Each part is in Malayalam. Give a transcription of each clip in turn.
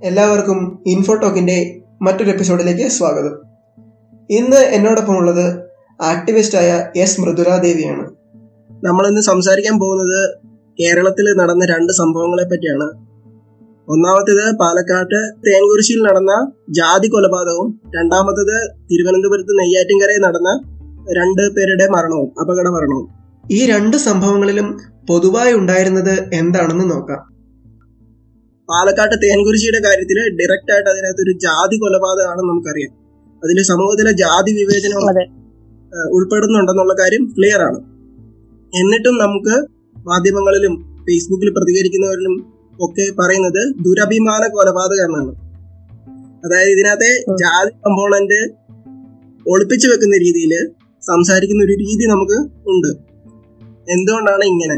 എല്ലാവർക്കും ഇൻഫോടോക്കിന്റെ മറ്റൊരു എപ്പിസോഡിലേക്ക് സ്വാഗതം ഇന്ന് എന്നോടൊപ്പം ഉള്ളത് ആക്ടിവിസ്റ്റായ എസ് മൃദുലാദേവിയാണ് നമ്മൾ ഇന്ന് സംസാരിക്കാൻ പോകുന്നത് കേരളത്തിൽ നടന്ന രണ്ട് സംഭവങ്ങളെ പറ്റിയാണ് ഒന്നാമത്തേത് പാലക്കാട്ട് തേൻകുരിശിയിൽ നടന്ന ജാതി കൊലപാതകവും രണ്ടാമത്തേത് തിരുവനന്തപുരത്ത് നെയ്യാറ്റിൻകരയിൽ നടന്ന രണ്ട് പേരുടെ മരണവും അപകട മരണവും ഈ രണ്ട് സംഭവങ്ങളിലും പൊതുവായി ഉണ്ടായിരുന്നത് എന്താണെന്ന് നോക്കാം പാലക്കാട്ട് തേൻകുരിശിയുടെ കാര്യത്തിൽ ഡയറക്റ്റ് ആയിട്ട് അതിനകത്ത് ഒരു ജാതി കൊലപാതകമാണെന്ന് നമുക്കറിയാം അതിൽ സമൂഹത്തിലെ ജാതി വിവേചനം അതെ. ഏഹ്, ഉൾപ്പെടുന്നുണ്ടെന്നുള്ള കാര്യം ക്ലിയർ ആണ് എന്നിട്ടും നമുക്ക് മാധ്യമങ്ങളിലും ഫേസ്ബുക്കിൽ പ്രതികരിക്കുന്നവരിലും ഒക്കെ പറയുന്നത് ദുരഭിമാന കൊലപാതകം എന്നാണ് അതായത് ഇതിനകത്തെ ഉം. ജാതി കമ്പോണന്റ് ഒളിപ്പിച്ചു വെക്കുന്ന രീതിയിൽ സംസാരിക്കുന്ന ഒരു രീതി നമുക്ക് ഉണ്ട് എന്തുകൊണ്ടാണ് ഇങ്ങനെ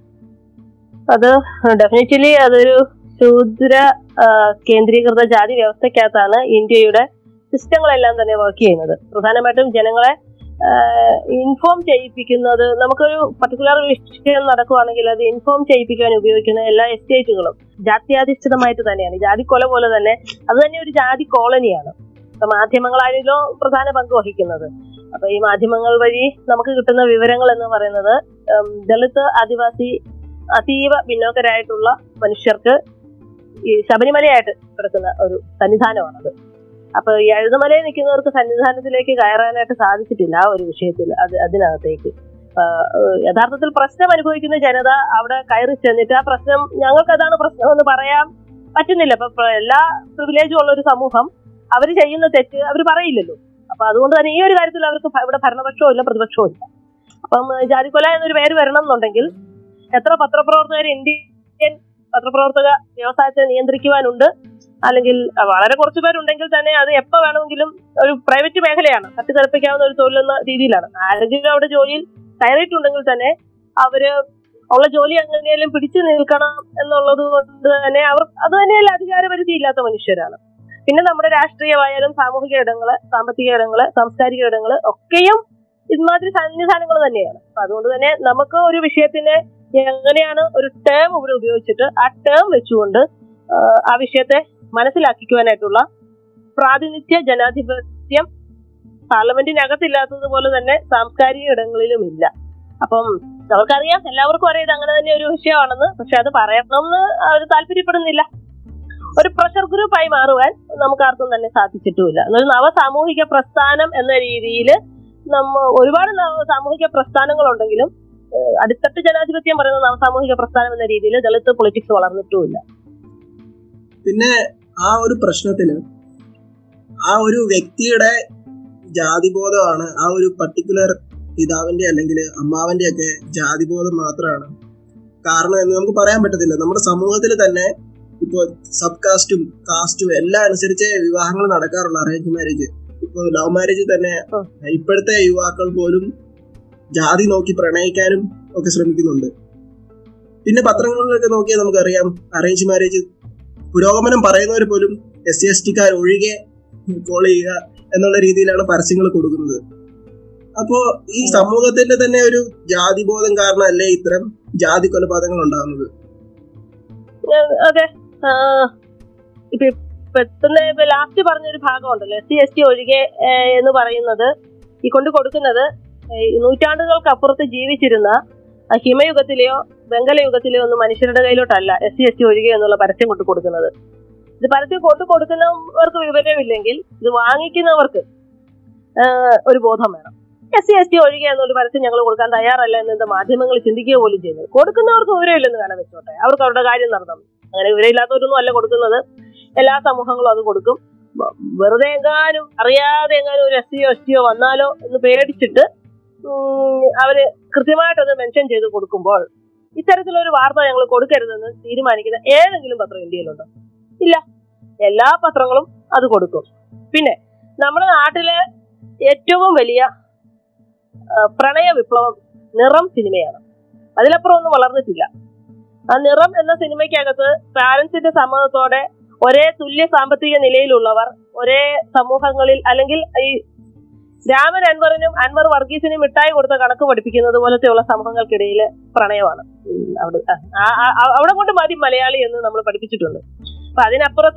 അത് ഡെഫിനറ്റ്ലി അതൊരു ശൂദ്ര ആ, കേന്ദ്രീകൃത ജാതി വ്യവസ്ഥക്കകത്താണ് ഇന്ത്യയുടെ സിസ്റ്റങ്ങളെല്ലാം തന്നെ വർക്ക് ചെയ്യുന്നത് പ്രധാനമായിട്ടും ജനങ്ങളെ ഇൻഫോം ചെയ്യിപ്പിക്കുന്നത് നമുക്കൊരു പർട്ടിക്കുലർ വിഷയം നടക്കുവാണെങ്കിൽ അത് ഇൻഫോം ചെയ്യിപ്പിക്കാൻ ഉപയോഗിക്കുന്ന എല്ലാ എസ്റ്റേറ്റുകളും ജാത്യാധിഷ്ഠിതമായിട്ട് തന്നെയാണ് ജാതി കൊല പോലെ തന്നെ അത് തന്നെ ഒരു ജാതി കോളനിയാണ് അപ്പൊ മാധ്യമങ്ങളായാലും പ്രധാന പങ്ക് വഹിക്കുന്നത് അപ്പൊ ഈ മാധ്യമങ്ങൾ വഴി നമുക്ക് കിട്ടുന്ന വിവരങ്ങൾ എന്ന് പറയുന്നത് ഉം, ദളിത് ആദിവാസി അതീവ പിന്നോക്കരായിട്ടുള്ള മനുഷ്യർക്ക് ഈ ശബരിമലയായിട്ട് കിടക്കുന്ന ഒരു സന്നിധാനമാണത് അപ്പൊ ഈ എഴുതുമലയിൽ നിൽക്കുന്നവർക്ക് സന്നിധാനത്തിലേക്ക് കയറാനായിട്ട് സാധിച്ചിട്ടില്ല ആ ഒരു വിഷയത്തിൽ അത് അതിനകത്തേക്ക് ആ, ഏഹ്, യഥാർത്ഥത്തിൽ പ്രശ്നം അനുഭവിക്കുന്ന ജനത അവിടെ കയറി ചെന്നിട്ട് ആ പ്രശ്നം ഞങ്ങൾക്ക് അതാണ് പ്രശ്നം എന്ന് പറയാൻ പറ്റുന്നില്ല ഇപ്പൊ പ്ര- എല്ലാ പ്രിവിലേജും ഉള്ള ഒരു സമൂഹം അവർ ചെയ്യുന്ന തെറ്റ് അവർ പറയില്ലല്ലോ അപ്പൊ അതുകൊണ്ട് തന്നെ ഈ ഒരു കാര്യത്തിൽ അവർക്ക് ഭ- ഇവിടെ ഭരണപക്ഷവും ഇല്ല പ്രതിപക്ഷവും ഇല്ല അപ്പം ഏഹ്, ജാതിക്കൊല എന്നൊരു പേര് വരണം എന്നുണ്ടെങ്കിൽ എത്ര പത്രപ്രവർത്തകർ ഇന്ത്യൻ പത്രപ്രവർത്തക വ്യവസായത്തെ നിയന്ത്രിക്കുവാനുണ്ട് അല്ലെങ്കിൽ അഹ് വളരെ കുറച്ച് പേരുണ്ടെങ്കിൽ തന്നെ അത് എപ്പോ വേണമെങ്കിലും ഒരു പ്രൈവറ്റ് മേഖലയാണ് തട്ടിത്തെറിപ്പിക്കാവുന്ന ഒരു തൊഴിലെന്ന രീതിയിലാണ് ആരെങ്കിലും അവിടെ ജോലിയിൽ കയറിയിട്ടുണ്ടെങ്കിൽ തന്നെ അവര് ഉള്ള ജോലി എങ്ങനെയാലും പിടിച്ചു നിൽക്കണം എന്നുള്ളത് കൊണ്ട് തന്നെ അവർ അത് തന്നെയല്ല അധികാരപരിധി ഇല്ലാത്ത മനുഷ്യരാണ് പിന്നെ നമ്മുടെ രാഷ്ട്രീയമായാലും സാമൂഹിക ഇടങ്ങള് സാമ്പത്തിക ഇടങ്ങള് സാംസ്കാരിക ഇടങ്ങള് ഒക്കെയും ഇമാതിരി സന്നിധാനങ്ങൾ തന്നെയാണ് അപ്പൊ അതുകൊണ്ട് തന്നെ നമുക്ക് ഒരു വിഷയത്തിനെ എങ്ങനെയാണ് ഒരു ടേം ഇവിടെ ഉപയോഗിച്ചിട്ട് ആ ടേം വെച്ചുകൊണ്ട് ആ, ആ വിഷയത്തെ മനസ്സിലാക്കിക്കുവാനായിട്ടുള്ള പ്രാതിനിധ്യ ജനാധിപത്യം പാർലമെന്റിനകത്തില്ലാത്തതുപോലെ തന്നെ സാംസ്കാരിക ഇടങ്ങളിലും ഇല്ല അപ്പം അവർക്കറിയാം എല്ലാവർക്കും അറിയാം ഇത് അങ്ങനെ തന്നെ ഒരു വിഷയമാണെന്ന് പക്ഷെ അത് പറയണമെന്ന് അവർ താല്പര്യപ്പെടുന്നില്ല ഒരു പ്രഷർ ഗ്രൂപ്പായി മാറുവാൻ നമുക്ക് ആർക്കും തന്നെ സാധിച്ചിട്ടുമില്ല ഒരു നവ സാമൂഹിക പ്രസ്ഥാനം എന്ന രീതിയിൽ നമ്മ ഒരുപാട് നവ സാമൂഹിക പ്രസ്ഥാനങ്ങളുണ്ടെങ്കിലും ഏഹ് അടിത്തട്ട് ജനാധിപത്യം പറയുന്ന നവ സാമൂഹിക പ്രസ്ഥാനം എന്ന രീതിയിൽ ദളിത് പൊളിറ്റിക്സ് വളർന്നിട്ടുമില്ല പിന്നെ ആ ഒരു പ്രശ്നത്തിന് ആ ഒരു വ്യക്തിയുടെ ജാതിബോധമാണ് ആ ഒരു പർട്ടിക്കുലർ പിതാവിന്റെ അല്ലെങ്കിൽ അമ്മാവന്റെ ഒക്കെ ജാതിബോധം മാത്രമാണ് കാരണം എന്ന് നമുക്ക് പറയാൻ പറ്റത്തില്ല നമ്മുടെ സമൂഹത്തിൽ തന്നെ ഇപ്പോൾ സബ് കാസ്റ്റും കാസ്റ്റും എല്ലാം അനുസരിച്ച് വിവാഹങ്ങൾ നടക്കാറുള്ള അറേഞ്ച് മാരേജ് ഇപ്പോൾ ലവ് മാരേജ് തന്നെ ഉം. ഇപ്പോഴത്തെ യുവാക്കൾ പോലും ജാതി നോക്കി പ്രണയിക്കാനും ഒക്കെ ശ്രമിക്കുന്നുണ്ട് പിന്നെ പത്രങ്ങളിലൊക്കെ നോക്കിയാൽ നമുക്കറിയാം അറേഞ്ച് മാരേജ് പുരോഗമനം പറയുന്നവർ പോലും എസ് സി എസ് ടിക്കാർ ഒഴികെ കോൾ ചെയ്യുക എന്നുള്ള രീതിയിലാണ് പരസ്യങ്ങൾ കൊടുക്കുന്നത് അപ്പോ ഈ സമൂഹത്തിന്റെ തന്നെ ഒരു ജാതിബോധം കാരണമല്ലേ ഇത്തരം ജാതി കൊലപാതകങ്ങൾ ഉണ്ടാകുന്നത് ഏഹ് അതെ ആഹ് ഇപ്പൊ പെട്ടെന്ന് ഇപ്പൊ ലാസ്റ്റ് പറഞ്ഞൊരു ഭാഗമുണ്ടല്ലോ എസ് സി എസ് ടി ഒഴികെ ഏഹ് എന്ന് പറയുന്നത് ഈ കൊണ്ട് കൊടുക്കുന്നത് ഏഹ് നൂറ്റാണ്ടുകൾക്ക് അപ്പുറത്ത് ജീവിച്ചിരുന്ന ആ ഹിമയുഗത്തിലെയോ വെങ്കലയുഗത്തിലെയോ ഒന്നും മനുഷ്യരുടെ കയ്യിലോട്ടല്ല എസ് സി എസ് ടി ഒഴികെ എന്നുള്ള പരസ്യം കൊണ്ട് കൊടുക്കുന്നത് ഇത് പരസ്യം കൊണ്ട് കൊടുക്കുന്നവർക്ക് വിവരമില്ലെങ്കിൽ ഇത് വാങ്ങിക്കുന്നവർക്ക് ഏഹ് ഒരു ബോധം വേണം എസ് സി എസ് ടി ഒഴികെ എന്നൊരു പരസ്യം ഞങ്ങൾ കൊടുക്കാൻ തയ്യാറല്ല എന്ന് മാധ്യമങ്ങൾ ചിന്തിക്കുക പോലും ചെയ്യുന്നത് കൊടുക്കുന്നവർക്ക് വിവരമില്ലെന്ന് വേണം വെച്ചോട്ടെ അവർക്ക് അവരുടെ കാര്യം നടന്നു അങ്ങനെ വിവരമില്ലാത്തവരൊന്നും അല്ല കൊടുക്കുന്നത് എല്ലാ സമൂഹങ്ങളും അത് കൊടുക്കും വ- വെറുതെ എങ്ങാനും അറിയാതെ എങ്ങാനും ഒരു എസ് സിയോ എസ് ടിയോ വന്നാലോ എന്ന് പേടിച്ചിട്ട് ഉം, അവര് കൃത്യമായിട്ട് അത് മെൻഷൻ ചെയ്ത് കൊടുക്കുമ്പോൾ ഇത്തരത്തിലൊരു വാർത്ത ഞങ്ങൾ കൊടുക്കരുതെന്ന് തീരുമാനിക്കുന്ന ഏതെങ്കിലും പത്രം ഇന്ത്യയിലുണ്ടോ ഇല്ല എല്ലാ പത്രങ്ങളും അത് കൊടുക്കും പിന്നെ നമ്മുടെ നാട്ടിലെ ഏറ്റവും വലിയ ആ, പ്രണയ വിപ്ലവം നിറം സിനിമയാണ് അതിലപ്പുറം ഒന്നും വളർന്നിട്ടില്ല ആ നിറം എന്ന സിനിമയ്ക്കകത്ത് പാരന്റ്സിന്റെ സമ്മതത്തോടെ ഒരേ തുല്യ സാമ്പത്തിക നിലയിലുള്ളവർ ഒരേ സമൂഹങ്ങളിൽ അല്ലെങ്കിൽ ഈ രാമൻ അൻവറിനും അൻവർ വർഗീസിനും മിഠായി കൊടുത്ത കണക്ക് പഠിപ്പിക്കുന്നത് പോലത്തെയുള്ള സമൂഹങ്ങൾക്കിടയിൽ പ്രണയമാണ് ഉം, അവിടെ ആ, ആ, ആ, അവിടെ കൊണ്ട് മതി മലയാളി എന്ന് നമ്മൾ പഠിപ്പിച്ചിട്ടുണ്ട് അപ്പൊ അതിനപ്പുറത്ത്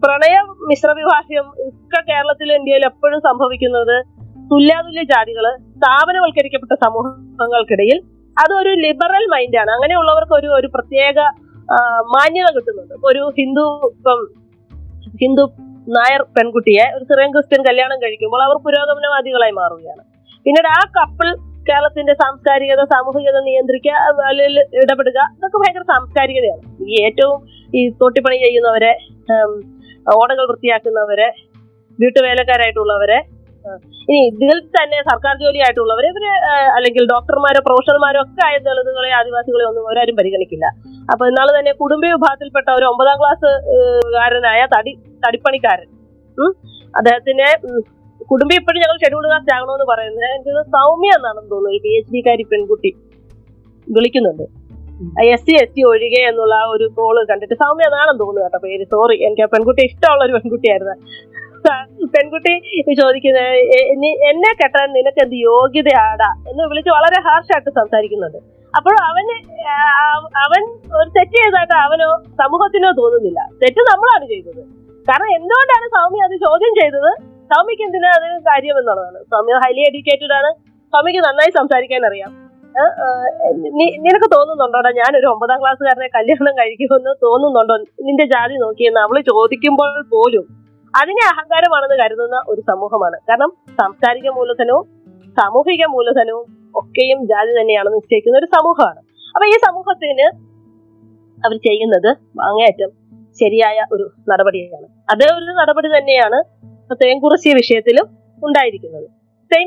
പ്രണയ മിശ്ര വിവാഹം ഒക്കെ കേരളത്തിലും ഇന്ത്യയിലും എപ്പോഴും സംഭവിക്കുന്നത് തുല്യാതുല്യ ജാതികള് സ്ഥാപനവൽക്കരിക്കപ്പെട്ട സമൂഹങ്ങൾക്കിടയിൽ അതൊരു ലിബറൽ മൈൻഡാണ് അങ്ങനെയുള്ളവർക്ക് ഒരു ഒരു പ്രത്യേക ആ, മാന്യത കിട്ടുന്നുണ്ട് ഇപ്പൊ ഒരു ഹിന്ദു ഇപ്പം ഹിന്ദു നായർ പെൺകുട്ടിയെ ഒരു സിറിയൻ ക്രിസ്ത്യൻ കല്യാണം കഴിക്കുമ്പോൾ അവർ പുരോഗമനവാദികളായി മാറുകയാണ് പിന്നീട് ആ കപ്പിൾ കേരളത്തിന്റെ സാംസ്കാരികത സാമൂഹികത നിയന്ത്രിക്കുക അല്ലെങ്കിൽ ഇടപെടുക ഇതൊക്കെ ഭയങ്കര സാംസ്കാരികതയാണ് ഈ ഏറ്റവും ഈ തോട്ടിപ്പണി ചെയ്യുന്നവരെ ഉം, ഓടകൾ വൃത്തിയാക്കുന്നവരെ വീട്ടുവേലക്കാരായിട്ടുള്ളവരെ ആ, ഇനി ഇതിൽ തന്നെ സർക്കാർ ജോലിയായിട്ടുള്ളവരെ ഇവര് ആ, അല്ലെങ്കിൽ ഡോക്ടർമാരോ പ്രൊഫഷണൽമാരോ ഒക്കെ ആയ ദളിതുകളെ ആദിവാസികളെ ഒന്നും അവരാരും പരിഗണിക്കില്ല അപ്പൊ ഇന്നാള് തന്നെ കുടുംബ വിഭാഗത്തിൽപ്പെട്ട ഒരു ഒമ്പതാം ക്ലാസ് കാരനായ തടി തടിപ്പണിക്കാരൻ ഉം, അദ്ദേഹത്തിന് ഉം, കുടുംബം ഇപ്പോഴും ഞങ്ങൾ ഷെഡ്യൂൾ കാസ്റ്റ് ആകണമെന്ന് പറയുന്നത് എനിക്ക് തോന്നുന്നു സൗമ്യ എന്നാണെന്ന് തോന്നുന്നു ഒരു പി എച്ച് ഡിക്കാരി പെൺകുട്ടി വിളിക്കുന്നുണ്ട് എസ് സി എസ് ടി ഒഴികെ എന്നുള്ള ആ ഒരു കോള് കണ്ടിട്ട് സൗമ്യ എന്നാണെന്ന് തോന്നുന്നു കേട്ടോ പേര് സോറി എനിക്ക് ആ പെൺകുട്ടി ഇഷ്ടമുള്ള ഒരു പെൺകുട്ടിയായിരുന്നു ആ, പെൺകുട്ടി ചോദിക്കുന്നത് "എ- നീ- എന്നെ കെട്ടാൻ നിനക്ക് എന്ത് യോഗ്യതയാടാ എന്ന് വിളിച്ച് വളരെ ഹാർഷായിട്ട് സംസാരിക്കുന്നുണ്ട് അപ്പോൾ അവന് ആ, അവൻ ഒരു തെറ്റ് ചെയ്തതായിട്ട് അവനോ സമൂഹത്തിനോ തോന്നുന്നില്ല തെറ്റ് നമ്മളാണ് ചെയ്തത് കാരണം എന്തുകൊണ്ടാണ് സൗമ്യ അത് ചോദ്യം ചെയ്തത് സൗമ്യക്ക് എന്തിനാ അത് കാര്യം എന്നുള്ളതാണ് സൗമ്യ ഹൈലി എഡ്യൂക്കേറ്റഡ് ആണ് സൗമ്യക്ക് നന്നായി സംസാരിക്കാൻ അറിയാം ആ, ആ, നി- നിനക്ക് തോന്നുന്നുണ്ടോടാ ഞാനൊരു ഒമ്പതാം ക്ലാസ്സുകാരനെ കല്യാണം കഴിക്കുമെന്ന് തോന്നുന്നുണ്ടോ നിന്റെ ജാതി നോക്കിയെന്ന് അവള് ചോദിക്കുമ്പോൾ പോലും അതിനെ അഹങ്കാരമാണെന്ന് കരുതുന്ന ഒരു സമൂഹമാണ് കാരണം സാംസ്കാരിക മൂലധനവും സാമൂഹിക മൂലധനവും ഒക്കെയും ജാതി തന്നെയാണെന്ന് നിശ്ചയിക്കുന്ന ഒരു സമൂഹമാണ് അപ്പൊ ഈ സമൂഹത്തിന് അവർ ചെയ്യുന്നത് അങ്ങേയറ്റം ശരിയായ ഒരു നടപടിയാണ് അതേ ഒരു നടപടി തന്നെയാണ് തേങ്കുറിശി വിഷയത്തിലും ഉണ്ടായിരിക്കുന്നത് സെയിം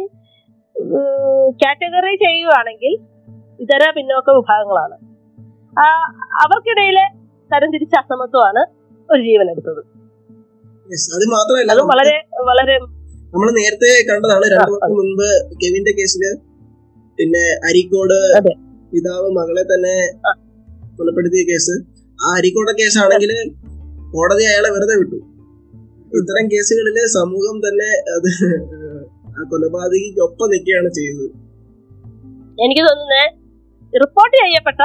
കാറ്റഗറി ചെയ്യുകയാണെങ്കിൽ ഇതര പിന്നോക്ക വിഭാഗങ്ങളാണ് ആ, അവർക്കിടയിലെ തരംതിരിച്ച അസമത്വമാണ് ഒരു ജീവൻ എടുത്തത് Yes, അത് മാത്രമല്ല അതും വളരെ വളരെ നമ്മൾ നേരത്തെ കണ്ടതാണ് രണ്ടു ആ, വർഷം മുൻപ് കെവിന്റെ കേസില് പിന്നെ അരീക്കോട് അതെ. പിതാവ് മകളെ തന്നെ ആ. കൊലപ്പെടുത്തിയ കേസ് ആ അരീക്കോട് കേസാണെങ്കിൽ കോടതി അയാളെ വെറുതെ വിട്ടു ഇത്തരം കേസുകളില് സമൂഹം തന്നെ അത് ആ കൊലപാതകിക്ക് ഒപ്പം നിൽക്കുകയാണ് ചെയ്തത് എനിക്ക് തോന്നുന്നത് റിപ്പോർട്ട് ചെയ്യപ്പെട്ട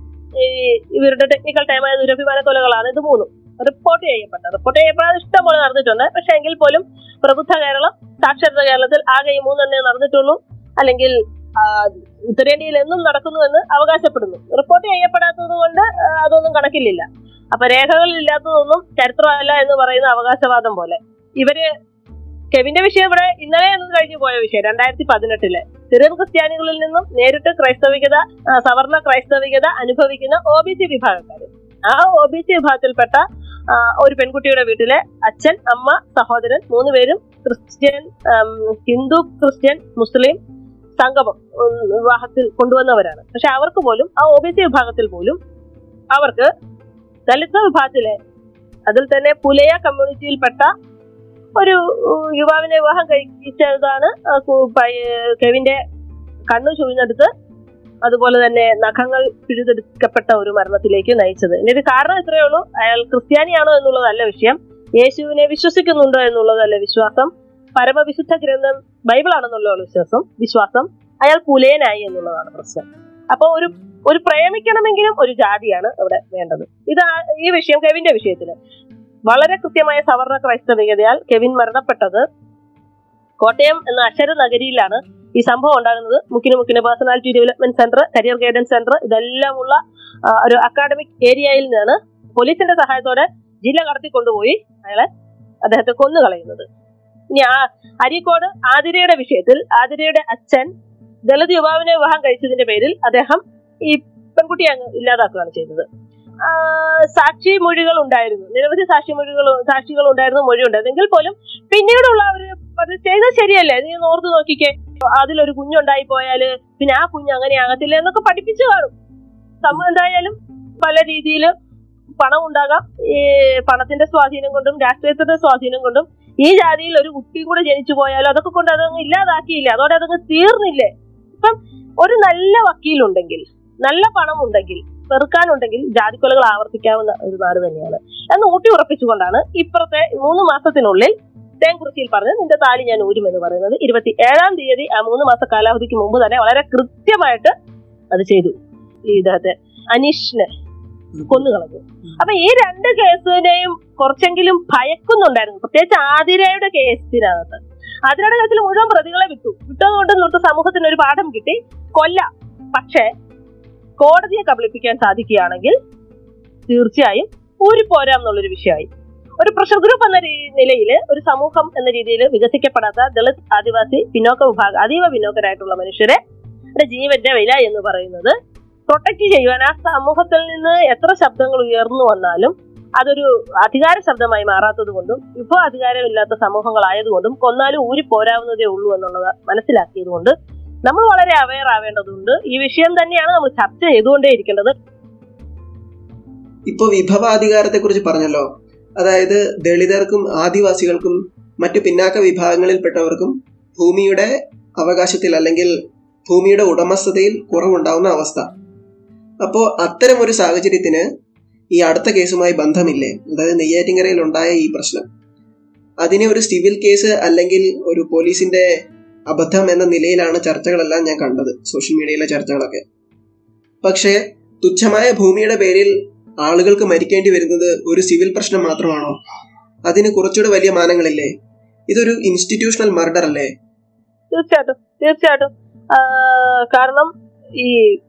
ഈ ഇവരുടെ ടെക്നിക്കൽ ടൈമായ ദുരഭിമാന കൊലകളാണ് ഇത് മൂന്നും റിപ്പോർട്ട് ചെയ്യപ്പെട്ട റിപ്പോർട്ട് ചെയ്യപ്പെടാതെ ഇഷ്ടം പോലെ നടന്നിട്ടുണ്ട് പക്ഷെ എങ്കിൽ പോലും പ്രബുദ്ധ കേരളം സാക്ഷരത കേരളത്തിൽ ആകെ ഈ മൂന്നെണ്ണേ നടന്നിട്ടുള്ളൂ അല്ലെങ്കിൽ ആ, ഉത്തരേന്ത്യയിൽ എന്നും നടക്കുന്നുവെന്ന് അവകാശപ്പെടുന്നു റിപ്പോർട്ട് ചെയ്യപ്പെടാത്തത് കൊണ്ട് ആ, അതൊന്നും കണക്കിലില്ല അപ്പൊ രേഖകളില്ലാത്തതൊന്നും ചരിത്രമല്ല എന്ന് പറയുന്ന അവകാശവാദം പോലെ ഇവര് കെവിന്റെ വിഷയം ഇവിടെ ഇന്നലെ എന്ന് കഴിഞ്ഞു പോയ വിഷയം രണ്ടായിരത്തി പതിനെട്ടിലെ സിറിയൻ ക്രിസ്ത്യാനികളിൽ നിന്നും നേരിട്ട് ക്രൈസ്തവികത ആ, സവർണ ക്രൈസ്തവികത അനുഭവിക്കുന്ന ഒ ബി സി വിഭാഗക്കാർ ആ ഒ ബി സി വിഭാഗത്തിൽപ്പെട്ട ആ, ഒരു പെൺകുട്ടിയുടെ വീട്ടിലെ അച്ഛൻ അമ്മ സഹോദരൻ മൂന്ന് പേരും ക്രിസ്ത്യൻ ആം, ഹിന്ദു ക്രിസ്ത്യൻ മുസ്ലിം സംഗമം ഉം, വിവാഹത്തിൽ കൊണ്ടുവന്നവരാണ് പക്ഷെ അവർക്ക് പോലും ആ ഒ ബി സി വിഭാഗത്തിൽ പോലും അവർക്ക് ദളിത് വിഭാഗത്തിലെ അതിൽ തന്നെ പുലയ കമ്മ്യൂണിറ്റിയിൽപ്പെട്ട ഒരു ഉം, യുവാവിനെ വിവാഹം കഴിച്ചതാണ് ആ കു- പയ്യ- കെവിന്റെ കണ്ണു ചുഴിഞ്ഞെടുത്ത് അതുപോലെ തന്നെ നഖങ്ങൾ പിഴുതെടുക്കപ്പെട്ട ഒരു മരണത്തിലേക്ക് നയിച്ചത് ഇതിന്റെ ഒരു കാരണം ഇത്രയേ ഉള്ളൂ അയാൾ ക്രിസ്ത്യാനിയാണോ എന്നുള്ളതല്ല വിഷയം യേശുവിനെ വിശ്വസിക്കുന്നുണ്ടോ എന്നുള്ളതല്ല വിശ്വാസം പരമവിശുദ്ധ ഗ്രന്ഥം ബൈബിൾ ആണെന്നുള്ള വിശ്വാസം വിശ്വാസം അയാൾ പുലയനായി എന്നുള്ളതാണ് പ്രശ്നം അപ്പൊ ഒരു ഒരു പ്രേമിക്കണമെങ്കിലും ഒരു ജാതിയാണ് ഇവിടെ വേണ്ടത് ഇത് ആ- ഈ വിഷയം കെവിന്റെ വിഷയത്തില് വളരെ കൃത്യമായ സവർണ ക്രൈസ്തവികതയാൽ കെവിൻ മരണപ്പെട്ടത് കോട്ടയം എന്ന അക്ഷര നഗരിയിലാണ് ഈ സംഭവം ഉണ്ടാകുന്നത് മുക്കിന് മുക്കിന് personality development centre career guidance centre ഇതെല്ലാം ഉള്ള ആ, ഒരു അക്കാഡമിക് ഏരിയയിൽ നിന്നാണ് പോലീസിന്റെ സഹായത്തോടെ ജില്ല കടത്തിക്കൊണ്ടുപോയി അയാളെ അദ്ദേഹത്തെ കൊന്നു കളയുന്നത് ഇനി ആ അരീക്കോട് ആതിരയുടെ വിഷയത്തിൽ ആതിരയുടെ അച്ഛൻ ദളിത് യുവാവിനെ വിവാഹം കഴിച്ചതിന്റെ പേരിൽ അദ്ദേഹം ഈ പെൺകുട്ടിയെ അങ്ങ് ഇല്ലാതാക്കുകയാണ് ചെയ്തത് ആ, സാക്ഷി മൊഴികൾ ഉണ്ടായിരുന്നു നിരവധി സാക്ഷി മൊഴികൾ സാക്ഷികൾ ഉണ്ടായിരുന്നു മൊഴി ഉണ്ടായിരുന്നു എങ്കിൽ പോലും പിന്നീടുള്ള അവര് അത് ചെയ്തത് ശരിയല്ലേ നീ ഒന്ന് ഓർത്ത് നോക്കിക്കേ അതിലൊരു കുഞ്ഞുണ്ടായി പോയാല് പിന്നെ ആ കുഞ്ഞ് അങ്ങനെ ആകത്തില്ല എന്നൊക്കെ പഠിപ്പിച്ചു കാണും സമ എന്തായാലും പല രീതിയിൽ പണം ഉണ്ടാകാം ഈ പണത്തിന്റെ സ്വാധീനം കൊണ്ടും രാഷ്ട്രീയത്തിന്റെ സ്വാധീനം കൊണ്ടും ഈ ജാതിയിൽ ഒരു കുട്ടിയും കൂടെ ജനിച്ചു പോയാലും അതൊക്കെ കൊണ്ട് അതങ്ങ് ഇല്ലാതാക്കിയില്ല അതോടെ അതങ്ങ് തീർന്നില്ലേ ഇപ്പം ഒരു നല്ല വക്കീലുണ്ടെങ്കിൽ നല്ല പണം ഉണ്ടെങ്കിൽ വെറുക്കാനുണ്ടെങ്കിൽ ജാതിക്കൊലകൾ ആവർത്തിക്കാവുന്ന ഒരു നാട് തന്നെയാണ് എന്ന് ഊട്ടി ഉറപ്പിച്ചുകൊണ്ടാണ് ഇപ്പുറത്തെ മൂന്ന് മാസത്തിനുള്ളിൽ തേൻകുറിച്ചിയിൽ പറഞ്ഞ് നിന്റെ താലി ഞാൻ ഊരുമെന്ന് പറയുന്നത് ഇരുപത്തി ഏഴാം തീയതി ആ മൂന്ന് മാസ കാലാവധിക്ക് മുമ്പ് തന്നെ വളരെ കൃത്യമായിട്ട് അത് ചെയ്തു ഈ ഇദ്ദേഹത്തെ അനീഷിനെ കൊന്നുകളഞ്ഞു അപ്പൊ ഈ രണ്ട് കേസിനെയും കുറച്ചെങ്കിലും ഭയക്കുന്നുണ്ടായിരുന്നു പ്രത്യേകിച്ച് ആതിരയുടെ കേസിനകത്ത് ആതിരയുടെ കേസിൽ മുഴുവൻ പ്രതികളെ വിട്ടു വിട്ടതുകൊണ്ട് ഇന്നത്തെ സമൂഹത്തിന് ഒരു പാഠം കിട്ടി കൊല്ലാം പക്ഷേ കോടതിയെ കബളിപ്പിക്കാൻ സാധിക്കുകയാണെങ്കിൽ തീർച്ചയായും ഊരിപ്പോരാം എന്നുള്ളൊരു വിഷയമായി ഒരു പ്രഷർ ഗ്രൂപ്പ് എന്ന നിലയിൽ ഒരു സമൂഹം എന്ന രീതിയിൽ വികസിക്കപ്പെടാത്ത ദളിത് ആദിവാസി പിന്നോക്ക വിഭാഗം അതീവ പിന്നോക്കരായിട്ടുള്ള മനുഷ്യരെ ടെ ജീവന്റെ വില എന്ന് പറയുന്നത് പ്രൊട്ടക്ട് ചെയ്യുവാൻ ആ സമൂഹത്തിൽ നിന്ന് എത്ര ശബ്ദങ്ങൾ ഉയർന്നു വന്നാലും അതൊരു അധികാര ശബ്ദമായി മാറാത്തത് കൊണ്ടും ഇപ്പോൾ അധികാരമില്ലാത്ത സമൂഹങ്ങളായതുകൊണ്ടും കൊന്നാലും ഊരി പോരാവുന്നതേ ഉള്ളൂ എന്നുള്ളത് മനസ്സിലാക്കിയത് കൊണ്ട് നമ്മൾ വളരെ അവയർ ആവേണ്ടതുണ്ട് ഈ വിഷയം തന്നെയാണ് നമ്മൾ ചർച്ച ചെയ്തുകൊണ്ടേ ഇരിക്കേണ്ടത് ഇപ്പൊ വിഭവാധികാരത്തെ കുറിച്ച് പറഞ്ഞല്ലോ അതായത് ദളിതർക്കും ആദിവാസികൾക്കും മറ്റു പിന്നാക്ക വിഭാഗങ്ങളിൽപ്പെട്ടവർക്കും ഭൂമിയുടെ അവകാശത്തിൽ അല്ലെങ്കിൽ ഭൂമിയുടെ ഉടമസ്ഥതയിൽ കുറവുണ്ടാവുന്ന അവസ്ഥ അപ്പോൾ അത്തരം ഒരു സാഹചര്യത്തിന് ഈ അടുത്ത കേസുമായി ബന്ധമില്ലേ അതായത് നെയ്യാറ്റിങ്കരയിൽ ഉണ്ടായ ഈ പ്രശ്നം അതിനെ ഒരു സിവിൽ കേസ് അല്ലെങ്കിൽ ഒരു പോലീസിന്റെ അബദ്ധം എന്ന നിലയിലാണ് ചർച്ചകളെല്ലാം ഞാൻ കണ്ടത് സോഷ്യൽ മീഡിയയിലെ ചർച്ചകളൊക്കെ പക്ഷേ തുച്ഛമായ ഭൂമിയുടെ പേരിൽ ആളുകൾക്ക് മരിക്കേണ്ടി വരുന്നത് ഒരു സിവിൽ പ്രശ്നം മാത്രമാണോ അതിന് കുറച്ചുകൂടെ വലിയ മാനങ്ങളില്ലേ ഇതൊരു ഇൻസ്റ്റിറ്റ്യൂഷണൽ മർഡർ അല്ലേ തീർച്ചയായിട്ടും തീർച്ചയായിട്ടും ആ, കാരണം ഈ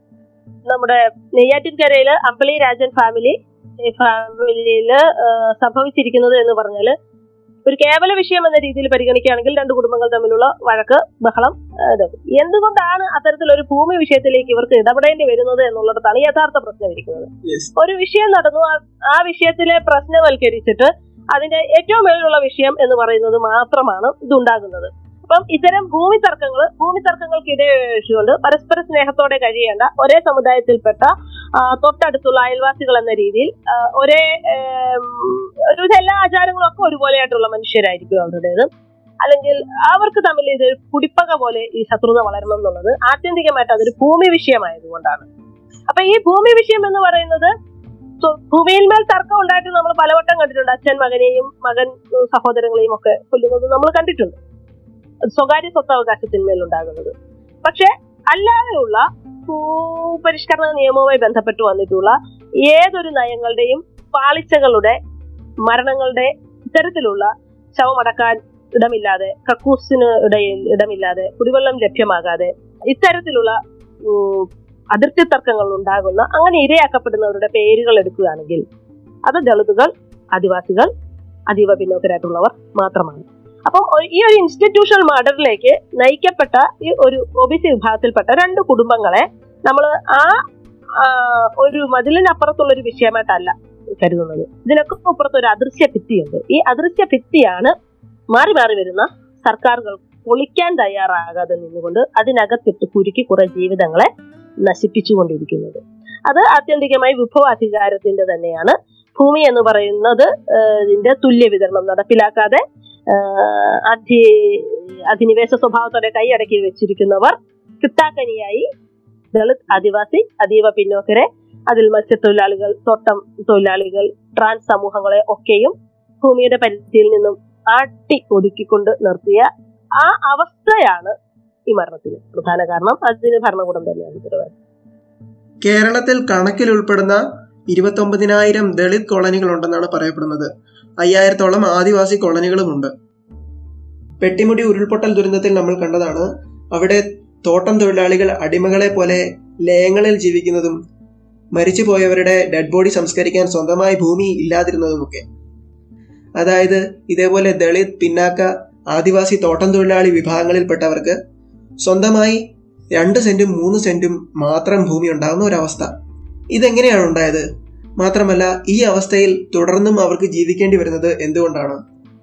നമ്മുടെ നെയ്യാറ്റിൻകരയില് അമ്പളി രാജൻ ഫാമിലി ഈ ഫാമിലിയില് ആ, സംഭവിച്ചിരിക്കുന്നത് എന്ന് പറഞ്ഞാല് ഒരു കേവല വിഷയം എന്ന രീതിയിൽ പരിഗണിക്കുകയാണെങ്കിൽ രണ്ട് കുടുംബങ്ങൾ തമ്മിലുള്ള വഴക്ക് ബഹളം ആ, ഇത് എന്തുകൊണ്ടാണ് അത്തരത്തിലൊരു ഭൂമി വിഷയത്തിലേക്ക് ഇവർക്ക് ഇടപെടേണ്ടി വരുന്നത് എന്നുള്ളിടത്താണ് യഥാർത്ഥ പ്രശ്നം ഇരിക്കുന്നത് Yes. ഒരു വിഷയം നടന്നു ആ- ആ വിഷയത്തിലെ പ്രശ്നവൽക്കരിച്ചിട്ട് അതിന്റെ ഏറ്റവും മേലുള്ള വിഷയം എന്ന് പറയുന്നത് മാത്രമാണ് ഇതുണ്ടാകുന്നത് അപ്പം ഇത്തരം ഭൂമി തർക്കങ്ങൾ ഭൂമി തർക്കങ്ങൾക്കിടെ വെച്ചുകൊണ്ട് പരസ്പര സ്നേഹത്തോടെ കഴിയേണ്ട ഒരേ സമുദായത്തിൽപ്പെട്ട ആ, തൊട്ടടുത്തുള്ള അയൽവാസികൾ എന്ന രീതിയിൽ ആ, ഒരേ ഏം, ഒരുവിധ എല്ലാ ആചാരങ്ങളും ഒക്കെ ഒരുപോലെയായിട്ടുള്ള മനുഷ്യരായിരിക്കും അവരുടേത് അല്ലെങ്കിൽ അവർക്ക് തമ്മിൽ ഇത് കുടിപ്പക പോലെ ഈ ശത്രുത വളരണം എന്നുള്ളത് ആത്യന്തികമായിട്ട് അതൊരു ഭൂമി വിഷയമായതുകൊണ്ടാണ് അപ്പൊ ഈ ഭൂമി വിഷയം എന്ന് പറയുന്നത് സ്വ- ഭൂമിയിന്മേൽ തർക്കം ഉണ്ടായിട്ട് നമ്മൾ പലവട്ടം കണ്ടിട്ടുണ്ട് അച്ഛൻ മകനെയും മകൻ ഉം, സഹോദരങ്ങളെയും ഒക്കെ കൊല്ലുന്നത് നമ്മൾ കണ്ടിട്ടുണ്ട് അത് സ്വകാര്യ സ്വത്തവകാശത്തിന്മേൽ ഉണ്ടാകുന്നത് പക്ഷെ അല്ലാതെയുള്ള ഭൂപരിഷ്കരണ നിയമവുമായി ബന്ധപ്പെട്ട് വന്നിട്ടുള്ള ഏതൊരു നയങ്ങളുടെയും പാളിച്ചകളുടെ മരണങ്ങളുടെ ഇത്തരത്തിലുള്ള ശവമടക്കാൻ ഇടമില്ലാതെ കക്കൂസിന് ഇടയിൽ ഇടമില്ലാതെ കുടിവെള്ളം ലഭ്യമാകാതെ ഇത്തരത്തിലുള്ള ഉം, അതിർത്തി തർക്കങ്ങൾ ഉണ്ടാകുന്ന അങ്ങനെ ഇരയാക്കപ്പെടുന്നവരുടെ പേരുകൾ എടുക്കുകയാണെങ്കിൽ അത് ദളിതുകൾ ആദിവാസികൾ അതീവ പിന്നോക്കരായിട്ടുള്ളവർ മാത്രമാണ് അപ്പം ഒ- ഈ ഒരു ഇൻസ്റ്റിറ്റ്യൂഷണൽ മർഡറിലേക്ക് നയിക്കപ്പെട്ട ഈ ഒരു ഒ ബി സി വിഭാഗത്തിൽപ്പെട്ട രണ്ട് കുടുംബങ്ങളെ നമ്മൾ ആ ആ, ഒരു മതിലിനപ്പുറത്തുള്ള ഒരു വിഷയമായിട്ടല്ല കരുതുന്നത് ഇതിനൊക്കെ അപ്പുറത്ത് ഒരു അദൃശ്യ ഭിത്തിയുണ്ട് ഈ അദൃശ്യ ഭിത്തിയാണ് മാറി മാറി വരുന്ന സർക്കാരുകൾ പൊളിക്കാൻ തയ്യാറാകാതെ നിന്നുകൊണ്ട് അതിനകത്തിട്ട് കുരുക്കി കുറെ ജീവിതങ്ങളെ നശിപ്പിച്ചുകൊണ്ടിരിക്കുന്നത് അത് ആത്യന്തികമായി വിഭവാധികാരത്തിന്റെ തന്നെയാണ് ഭൂമി എന്ന് പറയുന്നത് ഏഹ്, ഇതിന്റെ തുല്യ വിതരണം നടപ്പിലാക്കാതെ ഏഹ്, അധി അധിനിവേശ സ്വഭാവത്തോടെ കൈയടക്കി വെച്ചിരിക്കുന്നവർ കിട്ടാക്കനിയായി ദളിത് ആദിവാസി അതീവ പിന്നോക്കരെ അതിൽ മത്സ്യത്തൊഴിലാളികൾ തോട്ടം തൊഴിലാളികൾ ട്രാൻസ് സമൂഹങ്ങളെ ഒക്കെയും ഭൂമിയുടെ പരിധിയിൽ നിന്നും ആട്ടി ഒതുക്കിക്കൊണ്ട് നിർത്തിയ ആ അവസ്ഥയാണ് ഈ മരണത്തിന് പ്രധാന കാരണം അതിന് ഭരണകൂടം തന്നെയാണ് ഉത്തരവാദി കേരളത്തിൽ കണക്കിൽ ഉൾപ്പെടുന്ന ഇരുപത്തൊമ്പതിനായിരം ദളിത് കോളനികൾ ഉണ്ടെന്നാണ് പറയപ്പെടുന്നത് അയ്യായിരത്തോളം ആദിവാസി കോളനികളുമുണ്ട് പെട്ടിമുടി ഉരുൾപൊട്ടൽ ദുരന്തത്തിൽ നമ്മൾ കണ്ടതാണ് അവിടെ തോട്ടം തൊഴിലാളികൾ അടിമകളെ പോലെ ലയങ്ങളിൽ ജീവിക്കുന്നതും മരിച്ചുപോയവരുടെ ഡെഡ് ബോഡി സംസ്കരിക്കാൻ സ്വന്തമായി ഭൂമി ഇല്ലാതിരുന്നതുമൊക്കെ അതായത് ഇതേപോലെ ദളിത് പിന്നാക്ക ആദിവാസി തോട്ടം തൊഴിലാളി വിഭാഗങ്ങളിൽപ്പെട്ടവർക്ക് സ്വന്തമായി രണ്ട് സെന്റും മൂന്ന് സെന്റും മാത്രം ഭൂമി ഉണ്ടാകുന്ന ഒരവസ്ഥ ഇതെങ്ങനെയാണ് ഉണ്ടായത് മാത്രമല്ല ഈ അവസ്ഥയിൽ തുടർന്നും അവർക്ക് ജീവിക്കേണ്ടി വരുന്നത് എന്തുകൊണ്ടാണ്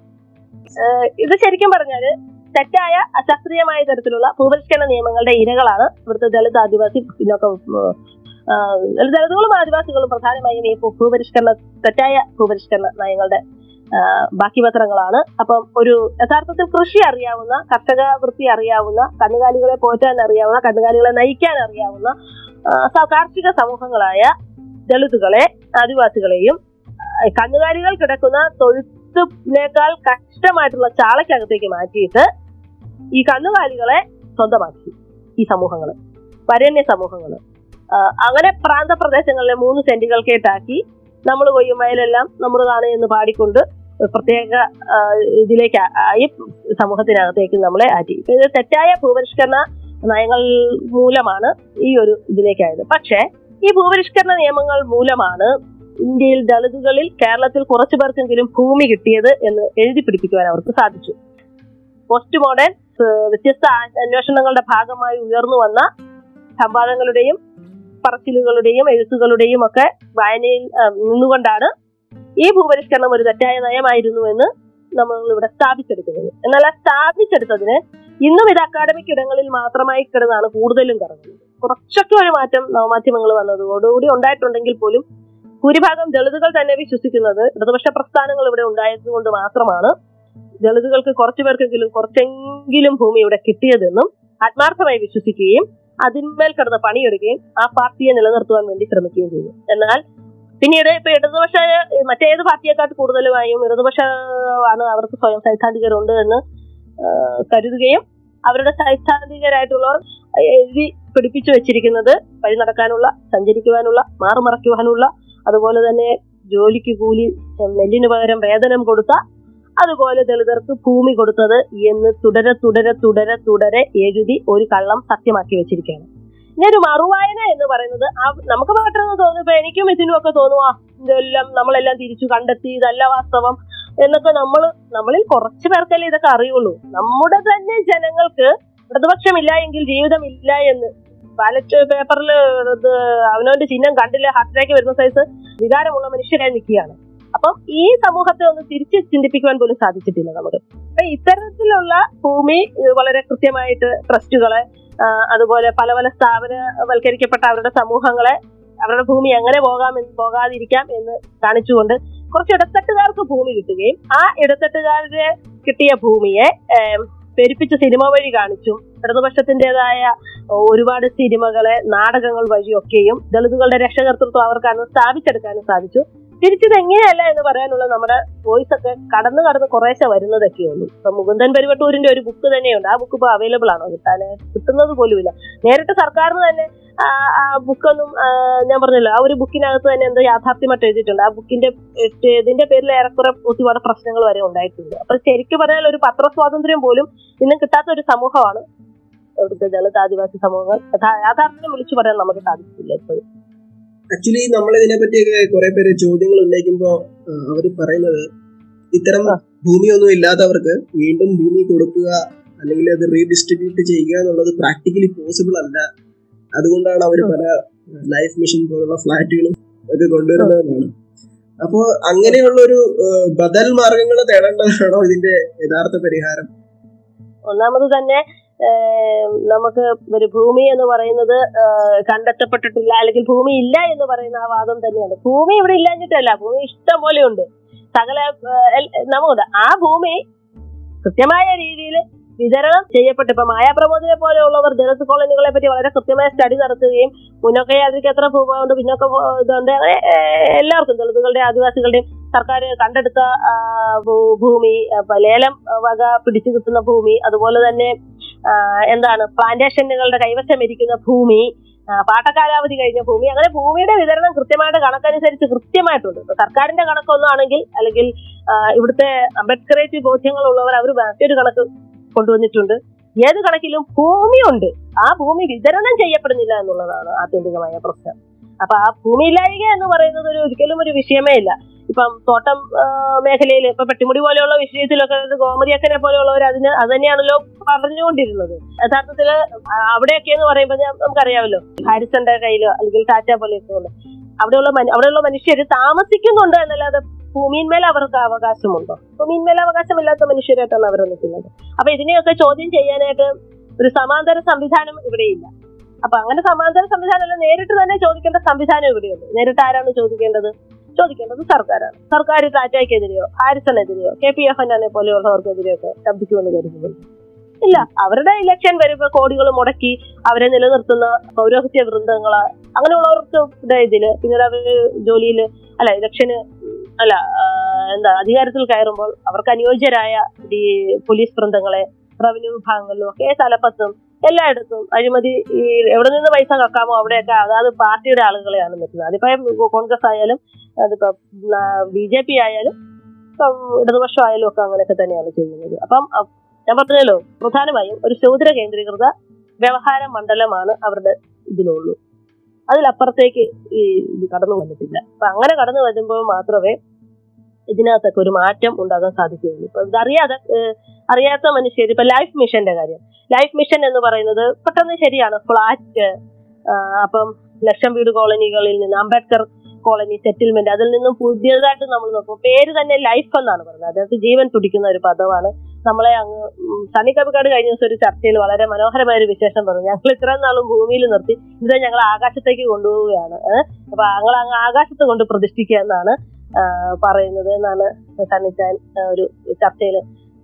ഇത് ശരിക്കും പറഞ്ഞാല് തെറ്റായ അശാസ്ത്രീയമായ തരത്തിലുള്ള ഭൂപരിഷ്കരണ നിയമങ്ങളുടെ ഇരകളാണ് ഇവിടുത്തെ ദളിത് ആദിവാസി പിന്നോക്ക ആ, ദളിതുകളും ആദിവാസികളും പ്രധാനമായും ഈ ഭൂ- ഭൂപരിഷ്കരണ തെറ്റായ ഭൂപരിഷ്കരണ നയങ്ങളുടെ ആ, ബാക്കി പത്രങ്ങളാണ് അപ്പം ഒരു യഥാർത്ഥത്തിൽ കൃഷി അറിയാവുന്ന കർഷക വൃത്തി അറിയാവുന്ന കന്നുകാലികളെ പോറ്റാൻ അറിയാവുന്ന കന്നുകാലികളെ നയിക്കാൻ അറിയാവുന്ന ആ, സ- കാർഷിക സമൂഹങ്ങളായ ദളിതുകളെ ആദിവാസികളെയും ആ, കന്നുകാലികൾ കിടക്കുന്ന തൊഴുത്തിനേക്കാൾ കഷ്ടമായിട്ടുള്ള ചാളയ്ക്കകത്തേക്ക് മാറ്റിയിട്ട് ഈ കന്നുകാലികളെ സ്വന്തമാക്കി ഈ സമൂഹങ്ങൾ വരണ്യ സമൂഹങ്ങൾ ആ, അങ്ങനെ പ്രാന്ത പ്രദേശങ്ങളിലെ മൂന്ന് സെന്റുകൾക്കേട്ടാക്കി നമ്മൾ കൊയ്യും വയലെല്ലാം നമ്മുടേതാണ് എന്ന് പാടിക്കൊണ്ട് പ്രത്യേക ആ, ഇതിലേക്ക് ആ- ആയി സമൂഹത്തിനകത്തേക്ക് നമ്മളെ ആറ്റി ഇപ്പൊ ഇത് തെറ്റായ ഭൂപരിഷ്കരണ നയങ്ങൾ മൂലമാണ് ഈ ഒരു ഇതിലേക്കായത് പക്ഷേ ഈ ഭൂപരിഷ്കരണ നിയമങ്ങൾ മൂലമാണ് ഇന്ത്യയിൽ ദളിതുകളിൽ കേരളത്തിൽ കുറച്ചു പേർക്കെങ്കിലും ഭൂമി കിട്ടിയത് എന്ന് എഴുതി പിടിപ്പിക്കുവാൻ അവർക്ക് സാധിച്ചു പോസ്റ്റ് മോഡേൺ ഏഹ്, വ്യത്യസ്ത ആ- അന്വേഷണങ്ങളുടെ ഭാഗമായി ഉയർന്നു വന്ന സംവാദങ്ങളുടെയും പറച്ചിലുകളുടെയും എഴുത്തുകളുടെയും ഒക്കെ വായനയിൽ ആ, നിന്നുകൊണ്ടാണ് ഈ ഭൂപരിഷ്കരണം ഒരു തെറ്റായ നയമായിരുന്നു എന്ന് നമ്മൾ ഇവിടെ സ്ഥാപിച്ചെടുക്കുന്നത് എന്നാൽ ആ സ്ഥാപിച്ചെടുത്തതിന് ഇന്നും ഇത് അക്കാഡമിക് ഇടങ്ങളിൽ മാത്രമായി കിടന്നാണ് കൂടുതലും കറങ്ങുന്നത് കുറച്ചൊക്കെ ഒരു മാറ്റം നവമാധ്യമങ്ങൾ വന്നതോടുകൂടി ഉണ്ടായിട്ടുണ്ടെങ്കിൽ പോലും ഭൂരിഭാഗം ദളിതുകൾ തന്നെ വിശ്വസിക്കുന്നത് ഇടതുപക്ഷ പ്രസ്ഥാനങ്ങൾ ഇവിടെ ഉണ്ടായതുകൊണ്ട് മാത്രമാണ് ദളിതുകൾക്ക് കുറച്ചു പേർക്കെങ്കിലും കുറച്ചെങ്കിലും ഭൂമി ഇവിടെ കിട്ടിയതെന്നും ആത്മാർത്ഥമായി വിശ്വസിക്കുകയും അതിന്മേൽ കിടന്ന് പണിയെടുക്കുകയും ആ പാർട്ടിയെ നിലനിർത്തുവാൻ വേണ്ടി ശ്രമിക്കുകയും ചെയ്തു എന്നാൽ പിന്നീട് ഇപ്പൊ ഇടതുപക്ഷ മറ്റേത് പാർട്ടിയെക്കാട്ട് കൂടുതലുമായും ഇടതുപക്ഷ ആണ് അവർക്ക് സ്വയം സൈദ്ധാന്തികരുണ്ട് എന്ന് ആ, കരുതുകയും അവരുടെ സൈദ്ധാന്തികരായിട്ടുള്ളവർ എഴുതി പിടിപ്പിച്ചു വെച്ചിരിക്കുന്നത് വഴി നടക്കാനുള്ള സഞ്ചരിക്കുവാനുള്ള മാറുമറയ്ക്കുവാനുള്ള അതുപോലെ തന്നെ ജോലിക്ക് കൂലി ഉം, നെല്ലിന് പകരം വേതനം കൊടുത്ത അതുപോലെ ദളിതർക്ക് ഭൂമി കൊടുത്തത് എന്ന് തുടരെ തുടരെ തുടരെ തുടരെ എഴുതി ഒരു കള്ളം സത്യമാക്കി വെച്ചിരിക്കുകയാണ് ഇനി ഒരു മറുവായന എന്ന് പറയുന്നത് ആ നമുക്ക് പെട്ടെന്ന് തോന്നുന്നു ഇപ്പൊ എനിക്കും ഇതിനും ഒക്കെ തോന്നുവാ ഇതെല്ലാം നമ്മളെല്ലാം തിരിച്ചു കണ്ടെത്തി ഇതല്ല വാസ്തവം എന്നൊക്കെ നമ്മൾ നമ്മളിൽ കുറച്ചു പേർക്കല്ലേ ഇതൊക്കെ അറിയുള്ളൂ നമ്മുടെ തന്നെ ജനങ്ങൾക്ക് ഇടതുപക്ഷമില്ല എങ്കിൽ ജീവിതമില്ല എന്ന് ബാലറ്റ് പേപ്പറിൽ ഇത് അവനവന്റെ ചിഹ്നം കണ്ടില്ല ഹാർട്ട് അറ്റാക്ക് വരുന്ന സൈസ് വികാരമുള്ള മനുഷ്യരായി നിൽക്കുകയാണ് അപ്പം ഈ സമൂഹത്തെ ഒന്ന് തിരിച്ച് ചിന്തിപ്പിക്കുവാൻ പോലും സാധിച്ചിട്ടില്ല നമുക്ക് അപ്പൊ ഇത്തരത്തിലുള്ള ഭൂമി ഏഹ്, വളരെ കൃത്യമായിട്ട് ട്രസ്റ്റുകളെ ആ, അതുപോലെ പല പല സ്ഥാപനവൽക്കരിക്കപ്പെട്ട അവരുടെ സമൂഹങ്ങളെ അവരുടെ ഭൂമി എങ്ങനെ പോകാം എന്ന് പോകാതിരിക്കാം എന്ന് കാണിച്ചുകൊണ്ട് കുറച്ച് ഇടത്തട്ടുകാർക്ക് ഭൂമി കിട്ടുകയും ആ ഇടത്തട്ടുകാരുടെ കിട്ടിയ ഭൂമിയെ ഏം, പെരുപ്പിച്ച് സിനിമ വഴി കാണിച്ചും ഇടതുപക്ഷത്തിൻ്റെതായ ഒരുപാട് സിനിമകളെ നാടകങ്ങൾ വഴിയൊക്കെയും ദളിതുകളുടെ രക്ഷകർത്തൃത്വം അവർക്ക് സ്ഥാപിച്ചെടുക്കാനും സാധിച്ചു തിരിച്ചത് എങ്ങനെയല്ല എന്ന് പറയാനുള്ള നമ്മുടെ വോയിസ് ഒക്കെ കടന്നു കടന്ന് കുറേശ്ശെ വരുന്നതൊക്കെ ഉള്ളൂ ഇപ്പൊ മുകുന്ദൻ പെരുവട്ടൂരിന്റെ ഒരു ബുക്ക് തന്നെയുണ്ട് ആ ബുക്ക് ഇപ്പൊ അവൈലബിൾ ആണോ കിട്ടാൻ കിട്ടുന്നത് പോലുമില്ല നേരിട്ട് സർക്കാരിന് തന്നെ ആ, ആ ബുക്കൊന്നും ആ, ഞാൻ പറഞ്ഞല്ലോ ആ ഒരു ബുക്കിനകത്ത് തന്നെ എന്തോ യാഥാർത്ഥ്യമായിട്ട് എഴുതിയിട്ടുണ്ട് ആ ബുക്കിന്റെ ഏ- ഇതിന്റെ പേരിൽ ഏറെക്കുറെ ഒരുപാട് പ്രശ്നങ്ങൾ വരെ ഉണ്ടായിട്ടുണ്ട് അപ്പൊ ശരിക്കും പറഞ്ഞാൽ ഒരു പത്രസ്വാതന്ത്ര്യം പോലും ഇന്നും കിട്ടാത്ത ഒരു സമൂഹമാണ് ഇവിടുത്തെ ദളിത് ആദിവാസി സമൂഹങ്ങൾ യഥാ- യാഥാർത്ഥ്യം വിളിച്ചു പറയാൻ നമുക്ക് സാധിച്ചില്ല ഇപ്പോഴും ആക്ച്വലി നമ്മൾ ഇതിനെ പറ്റിയൊക്കെ കുറെ പേര് ചോദ്യങ്ങൾ ഉന്നയിക്കുമ്പോ ആ, അവര് പറയുന്നത് ഇത്തരം ആ. ഭൂമിയൊന്നും ഇല്ലാത്തവർക്ക് വീണ്ടും ഭൂമി കൊടുക്കുക അല്ലെങ്കിൽ അത് റീഡിസ്ട്രിബ്യൂട്ട് ചെയ്യുക എന്നുള്ളത് പ്രാക്ടിക്കലി പോസിബിൾ അല്ല അതുകൊണ്ടാണ് അവർ പല ലൈഫ് മിഷൻ പോലുള്ള ഫ്ലാറ്റുകളും ഒക്കെ കൊണ്ടുവരുന്നതെന്നാണ് അപ്പോ അങ്ങനെയുള്ള ഒരു ബദൽ മാർഗങ്ങൾ തേടേണ്ടതാണോ ഇതിന്റെ യഥാർത്ഥ പരിഹാരം ഒന്നാമത് തന്നെ ഏം, നമുക്ക് ഒരു ഭൂമി എന്ന് പറയുന്നത് ആ, കണ്ടെത്തപ്പെട്ടിട്ടില്ല അല്ലെങ്കിൽ ഭൂമി ഇല്ല എന്ന് പറയുന്ന ആ വാദം തന്നെയാണ് ഭൂമി ഇവിടെ ഇല്ലാഞ്ഞിട്ടല്ല ഭൂമി ഇഷ്ടം പോലെ ഉണ്ട് സകല ആ, എൽ- നമുക്കുണ്ട് ആ ഭൂമി കൃത്യമായ രീതിയിൽ വിതരണം ചെയ്യപ്പെട്ട് ഇപ്പൊ മായാപ്രമോദിനെ പോലെയുള്ളവർ ദളിത് കോളനികളെ പറ്റി വളരെ കൃത്യമായ സ്റ്റഡി നടത്തുകയും മുന്നോക്ക യാത്രയ്ക്ക് എത്ര ഭൂമിയുണ്ട് പിന്നോക്ക ഭൂ- ഇതുണ്ട് അങ്ങനെ ഏ, എല്ലാവർക്കും ദളിതുകളുടെയും ആദിവാസികളുടെയും സർക്കാർ കണ്ടെടുത്ത ആ, ഭൂ- ഭൂമി അപ്പൊ ലേലം വക പിടിച്ചു കിട്ടുന്ന ഭൂമി അതുപോലെ തന്നെ ആ, എന്താണ് പ്ലാന്റേഷനുകളുടെ കൈവശം ഇരിക്കുന്ന ഭൂമി ആ, പാട്ടക്കാലാവധി കഴിഞ്ഞ ഭൂമി അങ്ങനെ ഭൂമിയുടെ വിതരണം കൃത്യമായിട്ട് കണക്കനുസരിച്ച് കൃത്യമായിട്ടുണ്ട് ഇപ്പൊ സർക്കാരിന്റെ കണക്കൊന്നും ആണെങ്കിൽ അല്ലെങ്കിൽ ആ, ഇവിടുത്തെ അംബേദ്കറേറ്റ് ബോധ്യങ്ങളുള്ളവർ അവർ മറ്റൊരു കണക്ക് കൊണ്ടുവന്നിട്ടുണ്ട് ഏത് കണക്കിലും ഭൂമിയുണ്ട് ആ ഭൂമി വിതരണം ചെയ്യപ്പെടുന്നില്ല എന്നുള്ളതാണ് ആത്യന്തികമായ പ്രശ്നം അപ്പൊ ആ ഭൂമി ഇല്ലായിക എന്ന് പറയുന്നത് ഒരു ഒരിക്കലും ഒരു വിഷയമേ ഇല്ല ഇപ്പം തോട്ടം മേഖലയിൽ ഇപ്പൊ പെട്ടിമുടി പോലെയുള്ള വിഷയത്തിലൊക്കെ ഇത് ഗോമതിയക്കനെ പോലെയുള്ളവർ അതിന് അത് തന്നെയാണല്ലോ പറഞ്ഞുകൊണ്ടിരുന്നത് യഥാർത്ഥത്തില് ആ, അവിടെയൊക്കെ എന്ന് പറയുമ്പോൾ ഞാൻ- നമുക്കറിയാമല്ലോ ഹാരിസന്റെ കയ്യിലോ അല്ലെങ്കിൽ ടാറ്റ പോലെയൊക്കെ ഉണ്ട് അവിടെയുള്ള മനു- അവിടെയുള്ള മനുഷ്യർ താമസിക്കുന്നുണ്ട് എന്നല്ലാതെ ഭൂമിയിന്മേൽ അവർക്ക് അവകാശമുണ്ടോ ഭൂമിയിന്മേൽ അവകാശമില്ലാത്ത മനുഷ്യരായിട്ടാണ് അവർ നിൽക്കുന്നത് അപ്പൊ ഇതിനെയൊക്കെ ചോദ്യം ചെയ്യാനായിട്ട് ഒരു സമാന്തര സംവിധാനം ഇവിടെയില്ല അപ്പൊ അങ്ങനെ സമാന്തര സംവിധാനം അല്ല നേരിട്ട് തന്നെ ചോദിക്കേണ്ട സംവിധാനം ഇവിടെയുണ്ട് നേരിട്ട് ആരാണ് ചോദിക്കേണ്ടത് ചോദിക്കേണ്ടത് സർക്കാരാണ് സർക്കാർ ടാറ്റയ്ക്കെതിരെയോ ഹാരിസണെതിരെയോ കെ പി എഫ് എന്നെ പോലെയുള്ളവർക്കെതിരെയോ ഒക്കെ ശബ്ദിക്കുമെന്ന് കരുതുന്നുണ്ട് ഇല്ല അവരുടെ ഇലക്ഷൻ വരുമ്പോ കോടികൾ മുടക്കി അവരെ നിലനിർത്തുന്ന പൗരോഹിത്യ വൃന്ദങ്ങള് അങ്ങനെയുള്ളവർക്ക് ഇതില് പിന്നീട് അവര് ജോലിയില് അല്ല ഇലക്ഷന് അല്ല ആ, എന്താ അധികാരത്തിൽ കയറുമ്പോൾ അവർക്ക് അനുയോജ്യരായ ഈ പോലീസ് വൃന്ദങ്ങളെ റവന്യൂ വിഭാഗങ്ങളിലും ഒക്കെ തലപ്പത്തും എല്ലായിടത്തും അഴിമതി ഈ എവിടെ നിന്ന് പൈസ കക്കാമോ അവിടെയൊക്കെ അതാത് പാർട്ടിയുടെ ആളുകളെയാണ് നിൽക്കുന്നത് അതിപ്പോ കോൺഗ്രസ് ആയാലും അതിപ്പോ ബി ജെ പി ആയാലും ഇപ്പം ഇടതുപക്ഷം ആയാലും ഒക്കെ അങ്ങനെയൊക്കെ തന്നെയാണ് ചെയ്യുന്നത് അപ്പം അ- ഞാൻ പറഞ്ഞല്ലോ പ്രധാനമായും ഒരു ശൂദ്ര കേന്ദ്രീകൃത വ്യവഹാര മണ്ഡലമാണ് അവരുടെ ഇതിലുള്ളൂ അതിലപ്പുറത്തേക്ക് ഈ ഇത് കടന്നു വന്നിട്ടില്ല അപ്പൊ അങ്ങനെ കടന്നു വരുമ്പോൾ മാത്രമേ ഇതിനകത്തൊക്കെ ഒരു മാറ്റം ഉണ്ടാകാൻ സാധിക്കുകയുള്ളൂ ഇപ്പൊ ഇതറിയാതെ ഏഹ്, അറിയാത്ത മനുഷ്യർ ഇപ്പൊ ലൈഫ് മിഷന്റെ കാര്യം ലൈഫ് മിഷൻ എന്ന് പറയുന്നത് പെട്ടെന്ന് ശരിയാണ് ഫ്ലാറ്റ് അപ്പം ലക്ഷം വീട് കോളനികളിൽ നിന്ന് അംബേദ്കർ കോളനി സെറ്റിൽമെന്റ് അതിൽ നിന്നും പുതിയതായിട്ട് നമ്മൾ നോക്കും പേര് തന്നെ ലൈഫ് എന്നാണ് പറയുന്നത് അതിനകത്ത് ജീവൻ തുടിക്കുന്ന ഒരു പദമാണ് നമ്മളെ അങ്ങ് ഉം, സണ്ണി കബിക്കാട് കഴിഞ്ഞ ദിവസം ഒരു ചർച്ചയിൽ വളരെ മനോഹരമായ ഒരു വിശേഷം പറഞ്ഞു ഞങ്ങൾ ഇത്രയും നാളും ഭൂമിയിൽ നിർത്തി ഇത് ഞങ്ങൾ ആകാശത്തേക്ക് കൊണ്ടുപോവുകയാണ് ഏഹ് അപ്പൊ ഞങ്ങൾ അങ്ങ് ആകാശത്ത് കൊണ്ട് പ്രതിഷ്ഠിക്കുക എന്നാണ് ആ, പറയുന്നത് എന്നാണ് സണ്ണിച്ചാൻ ആ, ഒരു ചർച്ചയിൽ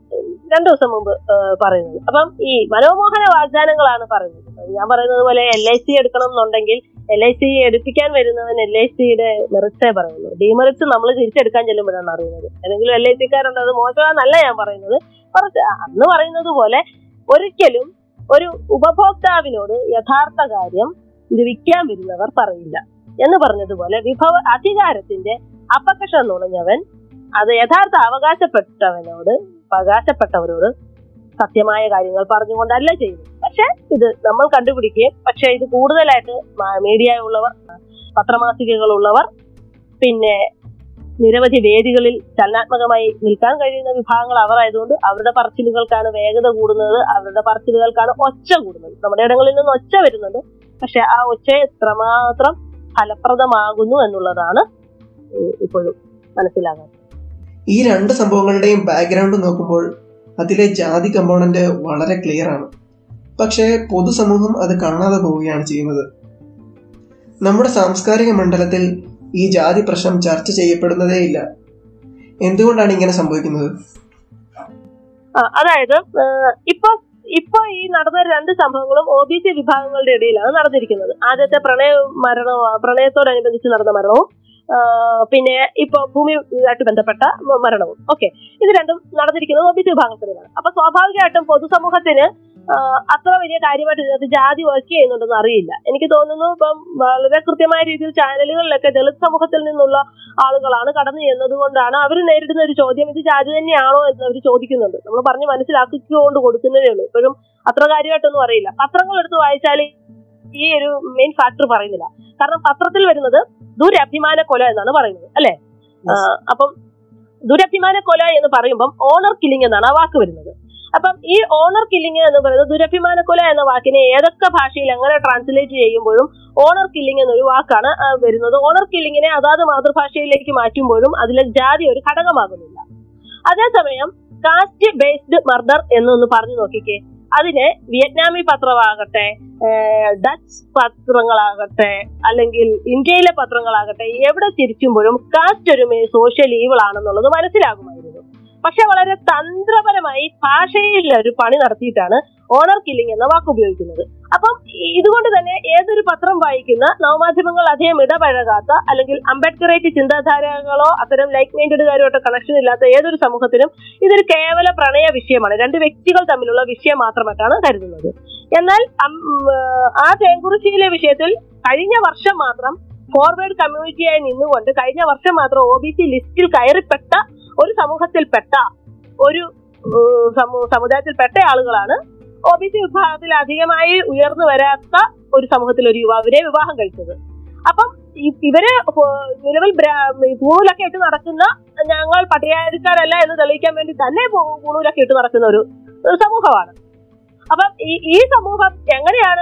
രണ്ടു ദിവസം മുമ്പ് ആ, പറയുന്നത് അപ്പം ഈ മനോമോഹന വാഗ്ദാനങ്ങളാണ് പറയുന്നത് ഞാൻ പറയുന്നത് പോലെ എൽ ഐ സി എടുക്കണം എന്നുണ്ടെങ്കിൽ എൽ ഐ സി എടുപ്പിക്കാൻ വരുന്നവൻ എൽ ഐ സിയുടെ മെറിറ്റ്സേ പറയുന്നു ഡിമെറിറ്റ്സ് നമ്മൾ തിരിച്ചെടുക്കാൻ ചെല്ലുമ്പോഴാണ് അറിയുന്നത് ഏതെങ്കിലും എൽ ഐ സിക്കാരുണ്ട് അത് മോശമാണെന്നല്ല ഞാൻ പറയുന്നത് കുറച്ച് അന്ന് പറയുന്നത് പോലെ ഒരിക്കലും ഒരു ഉപഭോക്താവിനോട് യഥാർത്ഥ കാര്യം ഇത് വിൽക്കാൻ വരുന്നവർ പറയില്ല എന്ന് പറഞ്ഞതുപോലെ വിഭവ അധികാരത്തിന്റെ അപകർഷം നുണഞ്ഞവൻ അത് യഥാർത്ഥ അവകാശപ്പെട്ടവനോട് അവകാശപ്പെട്ടവരോട് സത്യമായ കാര്യങ്ങൾ പറഞ്ഞുകൊണ്ടല്ല ചെയ്യുന്നത് പക്ഷെ ഇത് നമ്മൾ കണ്ടുപിടിക്കുകയും പക്ഷെ ഇത് കൂടുതലായിട്ട് മീഡിയ ഉള്ളവർ പത്രമാസികകളുള്ളവർ പിന്നെ നിരവധി വേദികളിൽ ചലനാത്മകമായി നിൽക്കാൻ കഴിയുന്ന വിഭാഗങ്ങൾ അവർ ആയതുകൊണ്ട് അവരുടെ പറച്ചിലുകൾക്കാണ് വേഗത കൂടുന്നത് അവരുടെ പറച്ചിലുകൾക്കാണ് ഒച്ച കൂടുന്നത് നമ്മുടെ ഇടങ്ങളിൽ നിന്ന് ഒച്ച വരുന്നുണ്ട് പക്ഷെ ആ ഒച്ച എത്രമാത്രം ഫലപ്രദമാകുന്നു എന്നുള്ളതാണ് ഏഹ് ഇപ്പോഴും മനസ്സിലാകാൻ ഈ രണ്ട് സംഭവങ്ങളുടെയും ബാക്ക്ഗ്രൗണ്ട് നോക്കുമ്പോൾ അതിലെ ജാതി കമ്പോണന്റ് വളരെ ക്ലിയർ ആണ് പക്ഷേ പൊതുസമൂഹം അത് കാണാതെ പോവുകയാണ് ചെയ്യുന്നത് നമ്മുടെ സാംസ്കാരിക മണ്ഡലത്തിൽ ഈ ജാതി പ്രശ്നം ചർച്ച ചെയ്യപ്പെടുന്നതേ ഇല്ല എന്തുകൊണ്ടാണ് ഇങ്ങനെ സംഭവിക്കുന്നത് ആ, അതായത് ഏഹ്, ഇപ്പൊ ഇപ്പൊ ഈ നടന്ന രണ്ട് സംഭവങ്ങളും ഒ ബി സി വിഭാഗങ്ങളുടെ ഇടയിലാണ് നടന്നിരിക്കുന്നത് ആദ്യത്തെ പ്രണയ മരണവും പ്രണയത്തോടനുബന്ധിച്ച് നടന്ന മരണവും ആ, പിന്നെ ഇപ്പൊ ഭൂമിയുമായിട്ട് ബന്ധപ്പെട്ട മ- മരണവും ഓക്കെ ഇത് രണ്ടും നടന്നിരിക്കുന്നത് ഒ ബി സി വിഭാഗത്തിലാണ് അപ്പൊ സ്വാഭാവികമായിട്ടും പൊതുസമൂഹത്തിന് ആ, അത്ര വലിയ കാര്യമായിട്ട് ഇതിനകത്ത് ജാതി വർക്ക് ചെയ്യുന്നുണ്ടെന്ന് അറിയില്ല എനിക്ക് തോന്നുന്നു ഇപ്പം വളരെ കൃത്യമായ രീതിയിൽ ചാനലുകളിലൊക്കെ ദളിത് സമൂഹത്തിൽ നിന്നുള്ള ആളുകളാണ് കടന്നു ചെന്നത് കൊണ്ടാണ് അവർ നേരിടുന്ന ഒരു ചോദ്യം ഇത് ജാതി തന്നെയാണോ എന്ന് അവർ ചോദിക്കുന്നുണ്ട് നമ്മൾ പറഞ്ഞ് മനസ്സിലാക്കിക്കൊണ്ട് കൊടുക്കുന്നതേ ഉള്ളൂ ഇപ്പോഴും അത്ര കാര്യമായിട്ടൊന്നും അറിയില്ല പത്രങ്ങൾ എടുത്ത് വായിച്ചാൽ ഈ ഒരു മെയിൻ ഫാക്ടർ പറയുന്നില്ല കാരണം പത്രത്തിൽ വരുന്നത് ദുരഭിമാന കൊല എന്നാണ് പറയുന്നത് അല്ലെ അപ്പം ദുരഭിമാന കൊല എന്ന് പറയുമ്പം ഓണർ കില്ലിംഗ് എന്നാണ് ആ വാക്ക് വരുന്നത് അപ്പം ഈ ഓണർ കില്ലിംഗ് എന്ന് പറയുന്നത് ദുരഭിമാന കൊല എന്ന വാക്കിനെ ഏതൊക്കെ ഭാഷയിൽ എങ്ങനെ ട്രാൻസ്ലേറ്റ് ചെയ്യുമ്പോഴും ഓണർ കില്ലിംഗ് എന്നൊരു വാക്കാണ് ആ, വരുന്നത് ഓണർ കില്ലിങ്ങിനെ അതാത് മാതൃഭാഷയിലേക്ക് മാറ്റുമ്പോഴും അതിലെ ജാതി ഒരു ഘടകമാകുന്നില്ല അതേസമയം കാസ്റ്റ് ബേസ്ഡ് മർഡർ എന്നൊന്ന് പറഞ്ഞു നോക്കിക്കേ അതിന് വിയറ്റ്നാമി പത്രമാകട്ടെ ഏഹ്, ഡച്ച് പത്രങ്ങളാകട്ടെ അല്ലെങ്കിൽ ഇന്ത്യയിലെ പത്രങ്ങളാകട്ടെ എവിടെ തിരിച്ചുമ്പോഴും കാസ്റ്റ് ഒരു സോഷ്യൽ ഈവിൾ ആണെന്നുള്ളത് മനസ്സിലാകുമായിരുന്നു പക്ഷെ വളരെ തന്ത്രപരമായി ഭാഷയിൽ ഒരു പണി നടത്തിയിട്ടാണ് ഓണർ കില്ലിംഗ് എന്ന വാക്ക് ഉപയോഗിക്കുന്നത് അപ്പം ഈ- ഇതുകൊണ്ട് തന്നെ ഏതൊരു പത്രം വായിക്കുന്ന നവമാധ്യമങ്ങൾ അധികം ഇടപഴകാത്ത അല്ലെങ്കിൽ അംബേദ്കറേറ്റ് ചിന്താധാരകളോ അത്തരം ലൈക്ക് മൈൻഡഡുകാരുമായിട്ട് കണക്ഷൻ ഇല്ലാത്ത ഏതൊരു സമൂഹത്തിനും ഇതൊരു കേവല പ്രണയ വിഷയമാണ് രണ്ട് വ്യക്തികൾ തമ്മിലുള്ള വിഷയം മാത്രമായിട്ടാണ് കരുതുന്നത് എന്നാൽ അം- ഏഹ് ആ തേങ്കുറിശ്ശിയിലെ വിഷയത്തിൽ കഴിഞ്ഞ വർഷം മാത്രം ഫോർവേഡ് കമ്മ്യൂണിറ്റിയായി നിന്നുകൊണ്ട് കഴിഞ്ഞ വർഷം മാത്രം ഒ ബി സി ലിസ്റ്റിൽ കയറിപ്പെട്ട ഒരു സമൂഹത്തിൽപ്പെട്ട ഒരു ഏഹ് സമൂ- സമുദായത്തിൽപ്പെട്ട ആളുകളാണ് ഒ ബി സി വിഭാഗത്തിൽ അധികമായി ഉയർന്നു വരാത്ത ഒരു സമൂഹത്തിൽ ഒരു യുവാവിനെ വിവാഹം കഴിച്ചത് അപ്പം ഇ- ഇവര് ഹോ- നിലവിൽ ബ്രാ- ഈ പൂണൂലൊക്കെ ഇട്ട് നടക്കുന്ന ഞങ്ങൾ പട്ടികജാതിക്കാരല്ല എന്ന് തെളിയിക്കാൻ വേണ്ടി തന്നെ പൂ- പൂണൂലൊക്കെ ഇട്ട് നടക്കുന്ന ഒരു ഒരു സമൂഹമാണ് അപ്പം ഈ ഈ സമൂഹം എങ്ങനെയാണ്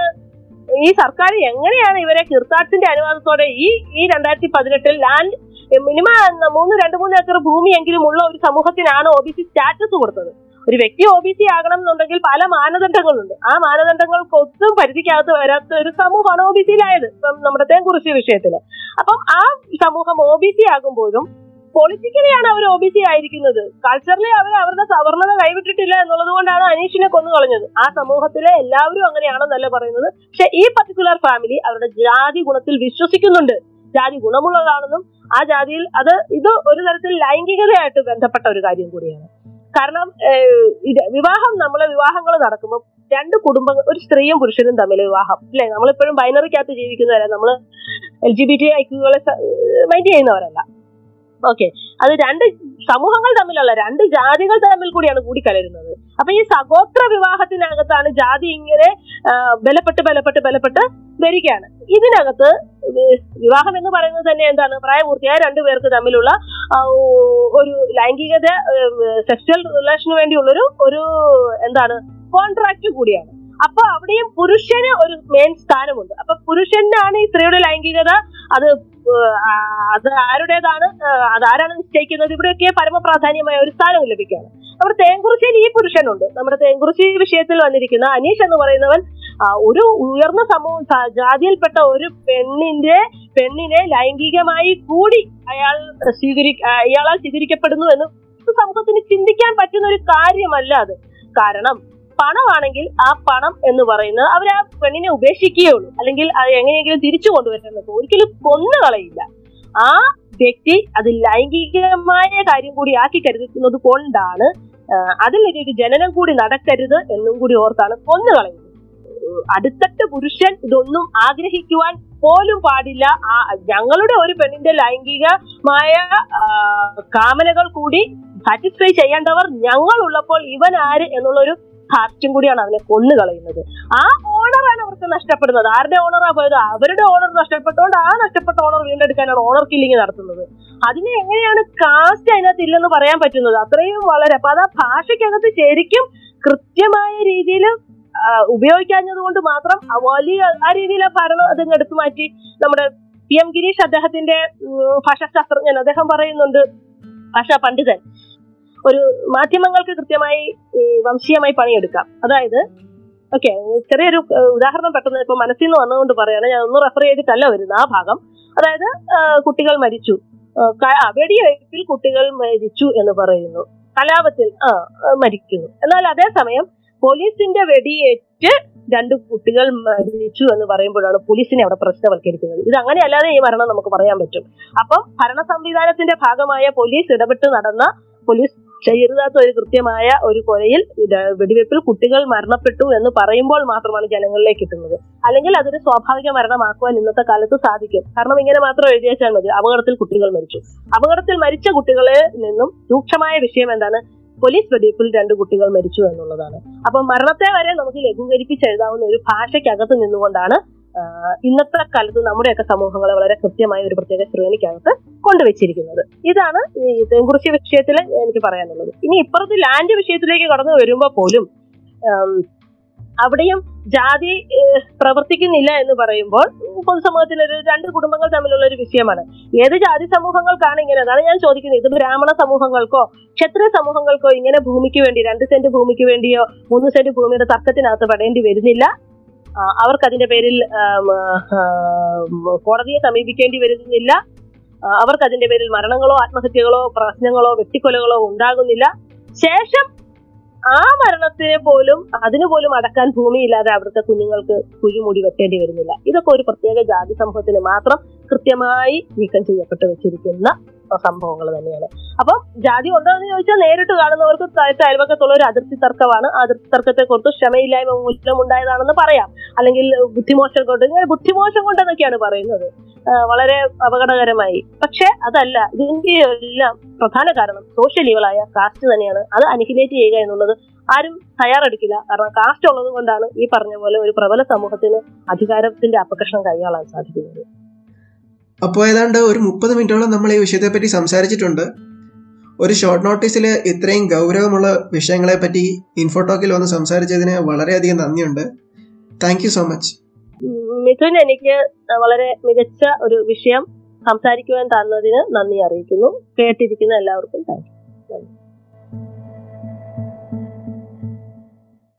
ഈ സർക്കാർ എങ്ങനെയാണ് ഇവരെ കിർത്താട്ടിന്റെ അനുവാദത്തോടെ ഈ ഈ രണ്ടായിരത്തി പതിനെട്ടിൽ ലാൻഡ് മിനിമം മൂന്ന് രണ്ട് മൂന്ന് ഏക്കർ ഭൂമിയെങ്കിലും ഉള്ള ഒരു സമൂഹത്തിനാണ് ഒ ബി സി സ്റ്റാറ്റസ് കൊടുത്തത് ഒരു വ്യക്തി ഒ ബി സി ആകണം എന്നുണ്ടെങ്കിൽ പല മാനദണ്ഡങ്ങളുണ്ട് ആ മാനദണ്ഡങ്ങൾക്ക് ഒട്ടും പരിധിക്കകത്ത് വരാത്ത ഒരു സമൂഹമാണ് ഒ ബി സിയിലായത് ഇപ്പം നമ്മുടെ തേങ്കുറിശി വിഷയത്തില് അപ്പം ആ സമൂഹം ഒ ബി സി ആകുമ്പോഴും പൊളിറ്റിക്കലിയാണ് അവർ ഒ ബി സി ആയിരിക്കുന്നത് കൾച്ചറലി അവർ അവരുടെ സവർണത കൈവിട്ടിട്ടില്ല എന്നുള്ളത് കൊണ്ടാണ് അനീഷിനെ കൊന്നു കളഞ്ഞത് ആ സമൂഹത്തിലെ എല്ലാവരും അങ്ങനെയാണെന്നല്ല പറയുന്നത് പക്ഷെ ഈ പർട്ടിക്കുലർ ഫാമിലി അവരുടെ ജാതി ഗുണത്തിൽ വിശ്വസിക്കുന്നുണ്ട് ജാതി ഗുണമുള്ളതാണെന്നും ആ ജാതിയിൽ അത് ഇത് ഒരു തരത്തിൽ ലൈംഗികതയായിട്ട് ബന്ധപ്പെട്ട ഒരു കാര്യം കൂടിയാണ് കാരണം ഏഹ്, ഇത് വിവാഹം നമ്മളെ വിവാഹങ്ങൾ നടക്കുമ്പോൾ രണ്ട് കുടുംബങ്ങൾ ഒരു സ്ത്രീയും പുരുഷനും തമ്മിൽ വിവാഹം അല്ലെ നമ്മളിപ്പോഴും ബൈനറിക്കകത്ത് ജീവിക്കുന്നവരല്ല നമ്മൾ എൽ ജി ബി ടി ഐക്യുകളെ മൈൻഡ് ചെയ്യുന്നവരല്ല ഓക്കെ അത് രണ്ട് സമൂഹങ്ങൾ തമ്മിലല്ല രണ്ട് ജാതികൾ തമ്മിൽ കൂടിയാണ് കൂടിക്കലരുന്നത് അപ്പൊ ഈ സഗോത്ര വിവാഹത്തിനകത്താണ് ജാതി ഇങ്ങനെ ആ, ബലപ്പെട്ട് ബലപ്പെട്ട് ബലപ്പെട്ട് വരികയാണ് ഇതിനകത്ത് വി- വിവാഹം എന്ന് പറയുന്നത് തന്നെ എന്താണ് പ്രായപൂർത്തിയായ രണ്ടു പേർക്ക് തമ്മിലുള്ള ആ, ഓ- ഒരു ലൈംഗികത സെക്സ്വൽ റിലേഷന് വേണ്ടിയുള്ളൊരു ഒരു എന്താണ് കോൺട്രാക്ട് കൂടിയാണ് അപ്പൊ അവിടെയും പുരുഷന് ഒരു മെയിൻ സ്ഥാനമുണ്ട് അപ്പൊ പുരുഷനാണ് ഈ സ്ത്രീയുടെ ലൈംഗികത അത് ഏഹ്, ആ, അത് ആരുടേതാണ് ഏഹ്, അതാരാണ് നിശ്ചയിക്കുന്നത് ഇവിടെയൊക്കെ പരമപ്രാധാന്യമായ ഒരു സ്ഥാനം ലഭിക്കുകയാണ് നമ്മുടെ തേങ്കുറിശ്ശിയിൽ ഈ പുരുഷനുണ്ട് നമ്മുടെ തേങ്കുറിശ്ശി വിഷയത്തിൽ വന്നിരിക്കുന്ന അനീഷ് എന്ന് പറയുന്നവൻ ആ, ഒരു ഉയർന്ന സമൂഹ സ- ജാതിയിൽപ്പെട്ട ഒരു പെണ്ണിന്റെ പെണ്ണിനെ ലൈംഗികമായി കൂടി അയാൾ സ്വീകരി ആ, അയാളാൽ സ്വീകരിക്കപ്പെടുന്നു എന്ന് സമൂഹത്തിന് ചിന്തിക്കാൻ പറ്റുന്ന ഒരു കാര്യമല്ല അത് കാരണം പണമാണെങ്കിൽ ആ പണം എന്ന് പറയുന്നത് അവർ ആ പെണ്ണിനെ ഉപേക്ഷിക്കുകയുള്ളൂ അല്ലെങ്കിൽ അത് എങ്ങനെയെങ്കിലും തിരിച്ചു കൊണ്ടുവരുന്നത് ഒരിക്കലും കൊന്നു കളയില്ല ആ വ്യക്തി അത് ലൈംഗികമായ കാര്യം കൂടി ആക്കി കരുതുന്നത് കൊണ്ടാണ് ആ, അതിലൊരു ജനനം കൂടി നടക്കരുത് എന്നും കൂടി ഓർത്താണ് കൊന്നു കളയുന്നത് ഏഹ് അടുത്തട്ട് പുരുഷൻ ഇതൊന്നും ആഗ്രഹിക്കുവാൻ പോലും പാടില്ല ആ ഞങ്ങളുടെ ഒരു പെണ്ണിന്റെ ലൈംഗികമായ ആ, കാമനകൾ കൂടി സാറ്റിസ്ഫൈ ചെയ്യേണ്ടവർ ഞങ്ങൾ ഉള്ളപ്പോൾ ഇവൻ ആര് എന്നുള്ളൊരു ഹാർട്ടും കൂടിയാണ് അവനെ കൊന്നു കളയുന്നത് ആ ഓണറാണ് അവർക്ക് നഷ്ടപ്പെടുന്നത് ആരുടെ ഓണറാ പോയത് അവരുടെ ഓണർ നഷ്ടപ്പെട്ടുകൊണ്ട് ആ നഷ്ടപ്പെട്ട ഓണർ വീണ്ടെടുക്കാനാണ് ഓണർ കില്ലിങ് നടത്തുന്നത് അതിനെ എങ്ങനെയാണ് കാസ്റ്റ് അതിനകത്ത് ഇല്ലെന്ന് പറയാൻ പറ്റുന്നത് അത്രയും വളരെ അപ്പൊ അത് ആ ഭാഷയ്ക്കകത്ത് ശരിക്കും കൃത്യമായ രീതിയിൽ ഉപയോഗിക്കാഞ്ഞത് കൊണ്ട് മാത്രം ആ വലിയ ആ രീതിയിലെ ഭരണം അതങ്ങ് എടുത്തു മാറ്റി നമ്മുടെ പി എം ഗിരീഷ് അദ്ദേഹത്തിന്റെ ഉം, ഭാഷാശാസ്ത്രജ്ഞൻ അദ്ദേഹം പറയുന്നുണ്ട് ഭാഷാ പണ്ഡിതൻ ഒരു മാധ്യമങ്ങൾക്ക് കൃത്യമായി ഈ, വംശീയമായി പണിയെടുക്കാം അതായത് ഓക്കെ ചെറിയൊരു ഏഹ്, ഉദാഹരണം പെട്ടെന്ന് ഇപ്പൊ മനസ്സിൽ നിന്ന് വന്നുകൊണ്ട് പറയാണ് ഞാൻ ഒന്നും റെഫർ ചെയ്തിട്ടല്ല വരുന്നത് ആ ഭാഗം അതായത് ആ, കുട്ടികൾ മരിച്ചു ആ, ക- ആ, വെടിവയ്പ്പിൽ കുട്ടികൾ മരിച്ചു എന്ന് പറയുന്നു കലാപത്തിൽ ആ ആ, മരിക്കുന്നു എന്നാൽ അതേസമയം പോലീസിന്റെ വെടിയേറ്റ് രണ്ട് കുട്ടികൾ മരിച്ചു എന്ന് പറയുമ്പോഴാണ് പോലീസിനെ അവിടെ പ്രശ്നവൽക്കരിക്കുന്നത് ഇത് അങ്ങനെ അല്ലാതെ ഈ മരണം നമുക്ക് പറയാൻ പറ്റും അപ്പം ഭരണ സംവിധാനത്തിന്റെ ഭാഗമായ പോലീസ് ഇടപെട്ട് നടന്ന പോലീസ് ചെയ്യരുതാത്ത ഒരു കൃത്യമായ ഒരു കൊലയിൽ ഇത് വെടിവെപ്പിൽ കുട്ടികൾ മരണപ്പെട്ടു എന്ന് പറയുമ്പോൾ മാത്രമാണ് ജനങ്ങളിലേക്ക് എത്തുന്നത് അല്ലെങ്കിൽ അതൊരു സ്വാഭാവിക മരണമാക്കുവാൻ ഇന്നത്തെ കാലത്ത് സാധിക്കും കാരണം ഇങ്ങനെ മാത്രം എഴുതി വെച്ചാൽ മതി അപകടത്തിൽ കുട്ടികൾ മരിച്ചു അപകടത്തിൽ മരിച്ച കുട്ടികളെ നിന്നും രൂക്ഷമായ വിഷയം എന്താണ് പോലീസ് വെടിവെപ്പിൽ രണ്ട് കുട്ടികൾ മരിച്ചു എന്നുള്ളതാണ് അപ്പൊ മരണത്തെ വരെ നമുക്ക് ലഘൂകരിപ്പിച്ച് എഴുതാവുന്ന ഒരു ഭാഷയ്ക്കകത്ത് നിന്നുകൊണ്ടാണ് ആ, ഇന്നത്തെ കാലത്ത് നമ്മുടെയൊക്കെ സമൂഹങ്ങളെ വളരെ കൃത്യമായ ഒരു പ്രത്യേക ശ്രേണിക്കകത്ത് കൊണ്ടുവച്ചിരിക്കുന്നത് ഇതാണ് ഈ തേങ്കുറിശി വിഷയത്തിൽ എനിക്ക് പറയാനുള്ളത് ഇനി ഇപ്പുറത്ത് ലാൻഡ് വിഷയത്തിലേക്ക് കടന്നു വരുമ്പോൾ പോലും ആം, അവിടെയും ജാതി ഏഹ്, പ്രവർത്തിക്കുന്നില്ല എന്ന് പറയുമ്പോൾ പൊതുസമൂഹത്തിൽ ഒരു രണ്ട് കുടുംബങ്ങൾ തമ്മിലുള്ള ഒരു വിഷയമാണ് ഏത് ജാതി സമൂഹങ്ങൾക്കാണ് ഇങ്ങനെ അതാണ് ഞാൻ ചോദിക്കുന്നത് ഇത് ബ്രാഹ്മണ സമൂഹങ്ങൾക്കോ ക്ഷത്രിയ സമൂഹങ്ങൾക്കോ ഇങ്ങനെ ഭൂമിക്ക് വേണ്ടി രണ്ട് സെന്റ് ഭൂമിക്ക് വേണ്ടിയോ മൂന്ന് സെന്റ് ഭൂമിയുടെ തർക്കത്തിനകത്ത് പെടേണ്ടി വരുന്നില്ല ആ, അവർക്ക് അതിന്റെ പേരിൽ ആം, ആം, കോടതിയെ സമീപിക്കേണ്ടി വരുന്നില്ല ആ, അവർക്ക് അതിന്റെ പേരിൽ മരണങ്ങളോ ആത്മഹത്യകളോ പ്രശ്നങ്ങളോ വെട്ടിക്കൊലകളോ ഉണ്ടാകുന്നില്ല ശേഷം ആ മരണത്തിനെ പോലും അതിനു പോലും അടക്കാൻ ഭൂമിയില്ലാതെ അവിടുത്തെ കുഞ്ഞുങ്ങൾക്ക് കുഴിമുടി വെട്ടേണ്ടി വരുന്നില്ല ഇതൊക്കെ ഒരു പ്രത്യേക ജാതി സമൂഹത്തിന് മാത്രം കൃത്യമായി നീക്കം ചെയ്യപ്പെട്ട് വെച്ചിരിക്കുന്ന സംഭവങ്ങൾ തന്നെയാണ് അപ്പം ജാതി ഉണ്ടോ എന്ന് ചോദിച്ചാൽ നേരിട്ട് കാണുന്നവർക്ക് താഴത്തെ അയൽവക്കത്തുള്ള ഒരു അതിർത്തി തർക്കമാണ് ആ അതിർത്തി തർക്കത്തെ കുറിച്ച് ക്ഷമയില്ലായ്മ മൂലം ഉണ്ടായതാണെന്ന് പറയാം അല്ലെങ്കിൽ ബുദ്ധിമോശം കൊണ്ട് ഇങ്ങനെ ബുദ്ധിമോശം കൊണ്ടെന്നൊക്കെയാണ് പറയുന്നത് ആ, വളരെ അപകടകരമായി പക്ഷെ അതല്ല ഇതിന്റെ എല്ലാം പ്രധാന കാരണം സോഷ്യൽ ഈവളായ കാസ്റ്റ് തന്നെയാണ് അത് അനിഹിലേറ്റ് ചെയ്യുക എന്നുള്ളത് ആരും തയ്യാറെടുക്കില്ല കാരണം കാസ്റ്റ് ഉള്ളത് കൊണ്ടാണ് ഈ പറഞ്ഞ പോലെ ഒരു പ്രബല സമൂഹത്തിന് അധികാരത്തിന്റെ അപകർഷം കൈയാളാൻ സാധിക്കുന്നത് അപ്പോൾ ഏതാണ്ട് ഒരു മുപ്പത് മിനിറ്റോളം നമ്മൾ ഈ വിഷയത്തെപ്പറ്റി സംസാരിച്ചിട്ടുണ്ട് ഒരു ഷോർട്ട് നോട്ടീസിൽ ഇത്രയും ഗൗരവമുള്ള വിഷയങ്ങളെ പറ്റി ഇൻഫോടോക്കിൽ വന്ന് സംസാരിച്ചതിന് വളരെയധികം നന്ദിയുണ്ട് താങ്ക് യു സോ മച്ച് ഉം, മിഥുൻ എനിക്ക് വളരെ മികച്ച ഒരു വിഷയം സംസാരിക്കുവാൻ തന്നതിന് നന്ദി അറിയിക്കുന്നു കേട്ടിരിക്കുന്ന എല്ലാവർക്കും താങ്ക് യു